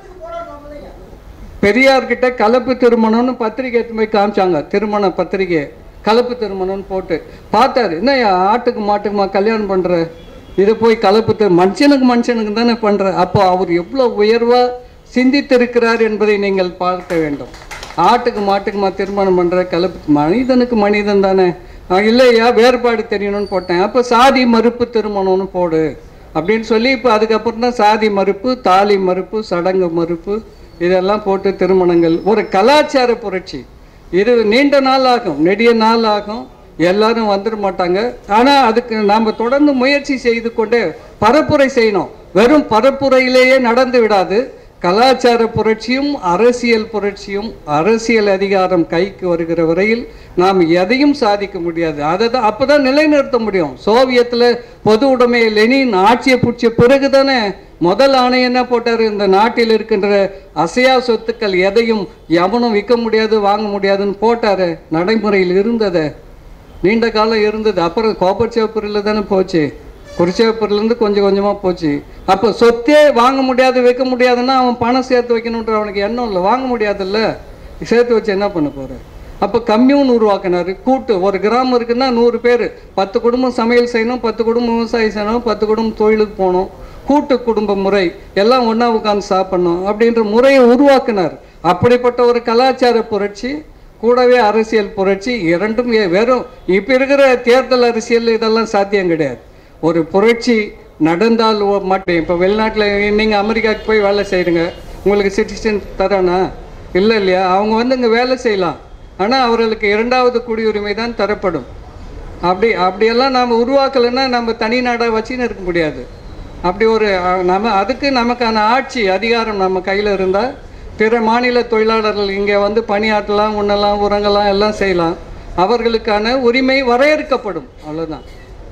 பெரியார்கிட்ட கலப்பு திருமணம்னு பத்திரிக்கை எடுத்து போய் காமிச்சாங்க திருமண பத்திரிக்கை கலப்பு திருமணம்னு போட்டு பார்த்தாரு என்ன ஆட்டுக்கு மாட்டுக்குமா கல்யாணம் பண்ற இதை போய் கலப்பு திரு மனுஷனுக்கு மனுஷனுக்கு தானே பண்ற அப்போ அவர் எவ்வளோ உயர்வா சிந்தித்திருக்கிறார் என்பதை நீங்கள் பார்க்க வேண்டும் ஆட்டுக்கு மாட்டுக்குமா திருமணம் பண்ற கலப்பு மனிதனுக்கு மனிதன் தானே ஆஹ் இல்லையா வேறுபாடு தெரியணும்னு போட்டேன் அப்போ சாதி மறுப்பு திருமணம்னு போடு அப்படின்னு சொல்லி இப்போ அதுக்கப்புறம் தான் சாதி மறுப்பு தாலி மறுப்பு சடங்கு மறுப்பு இதெல்லாம் போட்டு திருமணங்கள் ஒரு கலாச்சார புரட்சி இது நீண்ட நாள் ஆகும் நெடிய நாள் ஆகும் எல்லாரும் வந்துட மாட்டாங்க ஆனால் அதுக்கு நாம் தொடர்ந்து முயற்சி செய்து கொண்டே பரப்புரை செய்யணும் வெறும் பரப்புரையிலேயே நடந்து விடாது கலாச்சார புரட்சியும் அரசியல் புரட்சியும் அரசியல் அதிகாரம் கைக்கு வருகிற வரையில் நாம் எதையும் சாதிக்க முடியாது அதை தான் அப்போ தான் நிலைநிறுத்த முடியும் சோவியத்தில் பொது உடைமை லெனின் ஆட்சியை பிடிச்ச பிறகு தானே முதல் ஆணையம் என்ன போட்டார் இந்த நாட்டில் இருக்கின்ற அசையா சொத்துக்கள் எதையும் எவனும் விற்க முடியாது வாங்க முடியாதுன்னு போட்டாரு நடைமுறையில் இருந்ததை நீண்ட காலம் இருந்தது அப்புறம் கோப்பர் சேப்பரில் தானே போச்சு குறிச்சேப்பர்லேருந்து கொஞ்சம் கொஞ்சமாக போச்சு அப்போ சொத்தே வாங்க முடியாது வைக்க முடியாதுன்னா அவன் பணம் சேர்த்து வைக்கணுன்ற அவனுக்கு எண்ணம் இல்லை வாங்க முடியாதுல்ல சேர்த்து வச்சு என்ன பண்ண போகிற அப்போ கம்யூன் உருவாக்கினார் கூட்டு ஒரு கிராமம் இருக்குன்னா நூறு பேர் பத்து குடும்பம் சமையல் செய்யணும் பத்து குடும்பம் விவசாயம் செய்யணும் பத்து குடும்பம் தொழிலுக்கு போகணும் கூட்டு குடும்ப முறை எல்லாம் ஒன்றா உட்காந்து சாப்பிடணும் அப்படின்ற முறையை உருவாக்கினார் அப்படிப்பட்ட ஒரு கலாச்சார புரட்சி கூடவே அரசியல் புரட்சி இரண்டும் ஏ- வெறும் இப்போ இருக்கிற தேர்தல் அரசியல் இதெல்லாம் சாத்தியம் கிடையாது ஒரு புரட்சி நடந்தால் ஒ- மட்டும் இப்போ வெளிநாட்டில் நீங்கள் அமெரிக்காவுக்கு போய் வேலை செய்கிறீங்க உங்களுக்கு சிட்டிசன் தரானா இல்லை இல்லையா அவங்க வந்து இங்கே வேலை செய்யலாம் ஆனால் அவர்களுக்கு இரண்டாவது குடியுரிமை தான் தரப்படும் அப்படி அப்படியெல்லாம் நாம் உருவாக்கலைன்னா நம்ம தனி நாடாக வச்சுன்னு இருக்க முடியாது அப்படி ஒரு அஹ், நம்ம அதுக்கு நமக்கான ஆட்சி அதிகாரம் நம்ம கையில் இருந்தால் பிற மாநில தொழிலாளர்கள் இங்கே வந்து பணியாற்றலாம் உண்ணலாம் உறங்கலாம் எல்லாம் செய்யலாம் அவர்களுக்கான உரிமை வரையறுக்கப்படும் அவ்வளோதான்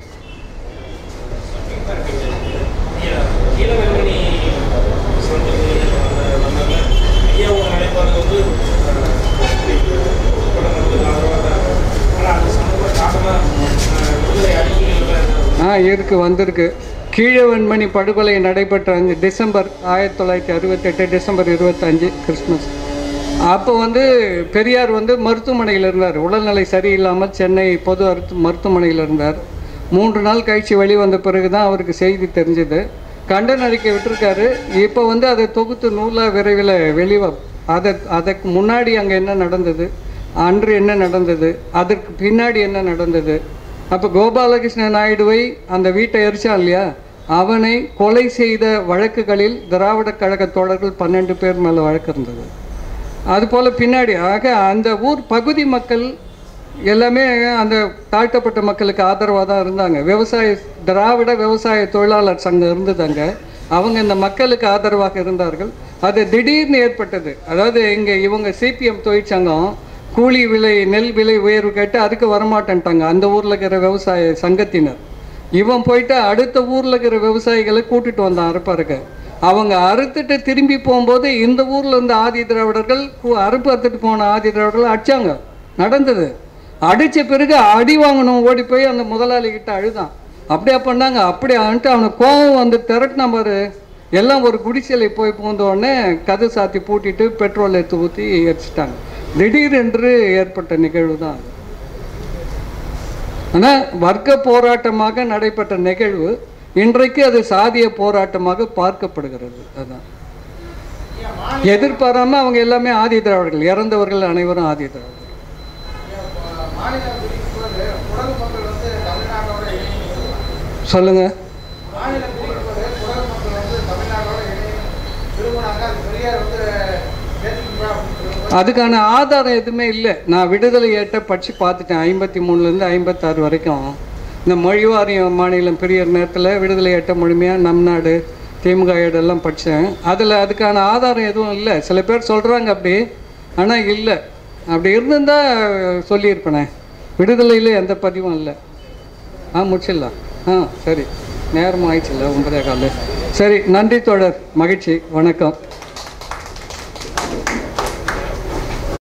கீழவெல்மணி சொல்றது வந்தாங்க ஐயாவோட நிலைப்பாடு வந்து ஆனால் அது சம்பவம் காரணமாக விடுதலை அறிக்கைகளில் ஆ இருக்கு வந்திருக்கு கீழவன்மணி படுகொலை நடைபெற்ற அஞ்சு டிசம்பர் ஆயிரத்தி தொள்ளாயிரத்தி அறுபத்தெட்டு டிசம்பர் இருபத்தஞ்சு கிறிஸ்மஸ் அப்போ வந்து பெரியார் வந்து மருத்துவமனையில் இருந்தார் உடல்நிலை சரியில்லாமல் சென்னை பொது அருத்து மருத்துவமனையில் இருந்தார் மூன்று நாள் கழிச்சு வெளிவந்த பிறகு தான் அவருக்கு செய்தி தெரிஞ்சது கண்டன அறிக்கை விட்டிருக்காரு இப்போ வந்து அதை தொகுத்து நூலாக விரைவில் வெளிவ அதை அதற்கு முன்னாடி அங்கே என்ன நடந்தது அன்று என்ன நடந்தது அதற்கு பின்னாடி என்ன நடந்தது அப்போ கோபாலகிருஷ்ண நாயுடுவை அந்த வீட்டை எரிச்சான் இல்லையா அவனை கொலை செய்த வழக்குகளில் திராவிட கழக தோழர்கள் பன்னெண்டு பேர் மேலே வழக்கு இருந்தது அதுபோல் பின்னாடி ஆக அந்த ஊர் பகுதி மக்கள் எல்லாமே அந்த தாழ்த்தப்பட்ட மக்களுக்கு ஆதரவாக தான் இருந்தாங்க விவசாய திராவிட விவசாய தொழிலாளர் சங்கம் இருந்தது அங்கே அவங்க இந்த மக்களுக்கு ஆதரவாக இருந்தார்கள் அது திடீர்னு ஏற்பட்டது அதாவது இங்கே இவங்க சிபிஎம் தொழிற்சங்கம் கூலி விலை நெல் விலை உயர்வு கேட்டு அதுக்கு வரமாட்டேன்ட்டாங்க அந்த ஊரில் இருக்கிற விவசாய சங்கத்தினர் இவன் போயிட்டு அடுத்த ஊரில் இருக்கிற விவசாயிகளை கூட்டிட்டு வந்தான் அறுப்பறுக்க அவங்க அறுத்துட்டு திரும்பி போகும்போது இந்த ஊரில் இருந்த ஆதி திராவிடர்கள் கு- அறுப்பு அறுத்துட்டு போன ஆதி திராவிடர்கள் அடிச்சாங்க நடந்தது அடித்த பிறகு அடி வாங்கணும் ஓடி போய் அந்த முதலாளி கிட்ட அழுதான் அப்படியே பண்ணாங்க அப்படி வந்துட்டு அவனுக்கு கோபம் வந்து திரட்டின பாரு எல்லாம் ஒரு குடிசையில் போய் பூந்த உடனே கது சாத்தி பூட்டிட்டு பெட்ரோல் எடுத்து ஊற்றி எரிச்சிட்டாங்க திடீரென்று ஏற்பட்ட நிகழ்வு தான் அது ஆனால் வர்க்க போராட்டமாக நடைபெற்ற நிகழ்வு இன்றைக்கு அது சாதிய போராட்டமாக பார்க்கப்படுகிறது அதான் எதிர்பாராம அவங்க எல்லாமே ஆதி திராவிடர்கள் இறந்தவர்கள் அனைவரும் ஆதி திராவிடர்கள் மாநிலம் பிரிக்கும் போது குடகு மக்கள் வந்து தமிழ்நாட்டோட இணைந்து சொல்லுங்க மாநிலம் பிரிக்கும் போது குடகு மக்கள் வந்து தமிழ்நாட்டோட இணைந்து விரும்பினாங்க அது பெரியார் வந்து ஏற்றுக்குமா அப்படின்னு சொல்லும்போது அதுக்கான ஆதாரம் எதுவுமே இல்லை நான் விடுதலை ஏற்ற படித்து பார்த்துட்டேன் ஐம்பத்தி மூணுலேருந்து ஐம்பத்தாறு வரைக்கும் இந்த மொழி வாரியம் மாநிலம் பெரிய நேரத்தில் விடுதலை ஏற்ற முழுமையாக நம் நாடு திமுக ஏடெல்லாம் படித்தேன் அதில் அதுக்கான ஆதாரம் எதுவும் இல்லை சில பேர் சொல்கிறாங்க அப்படி ஆனால் இல்லை அப்படி இருந்திருந்தா சொல்லியிருப்பேனே விடுதலையில் எந்த பதிவும் இல்லை ஆ முடிச்சிடலாம் ஆ சரி நேரம் ஆயிடுச்சுல்ல ஒன்பதே கால் சரி நன்றி தோழர் மகிழ்ச்சி வணக்கம்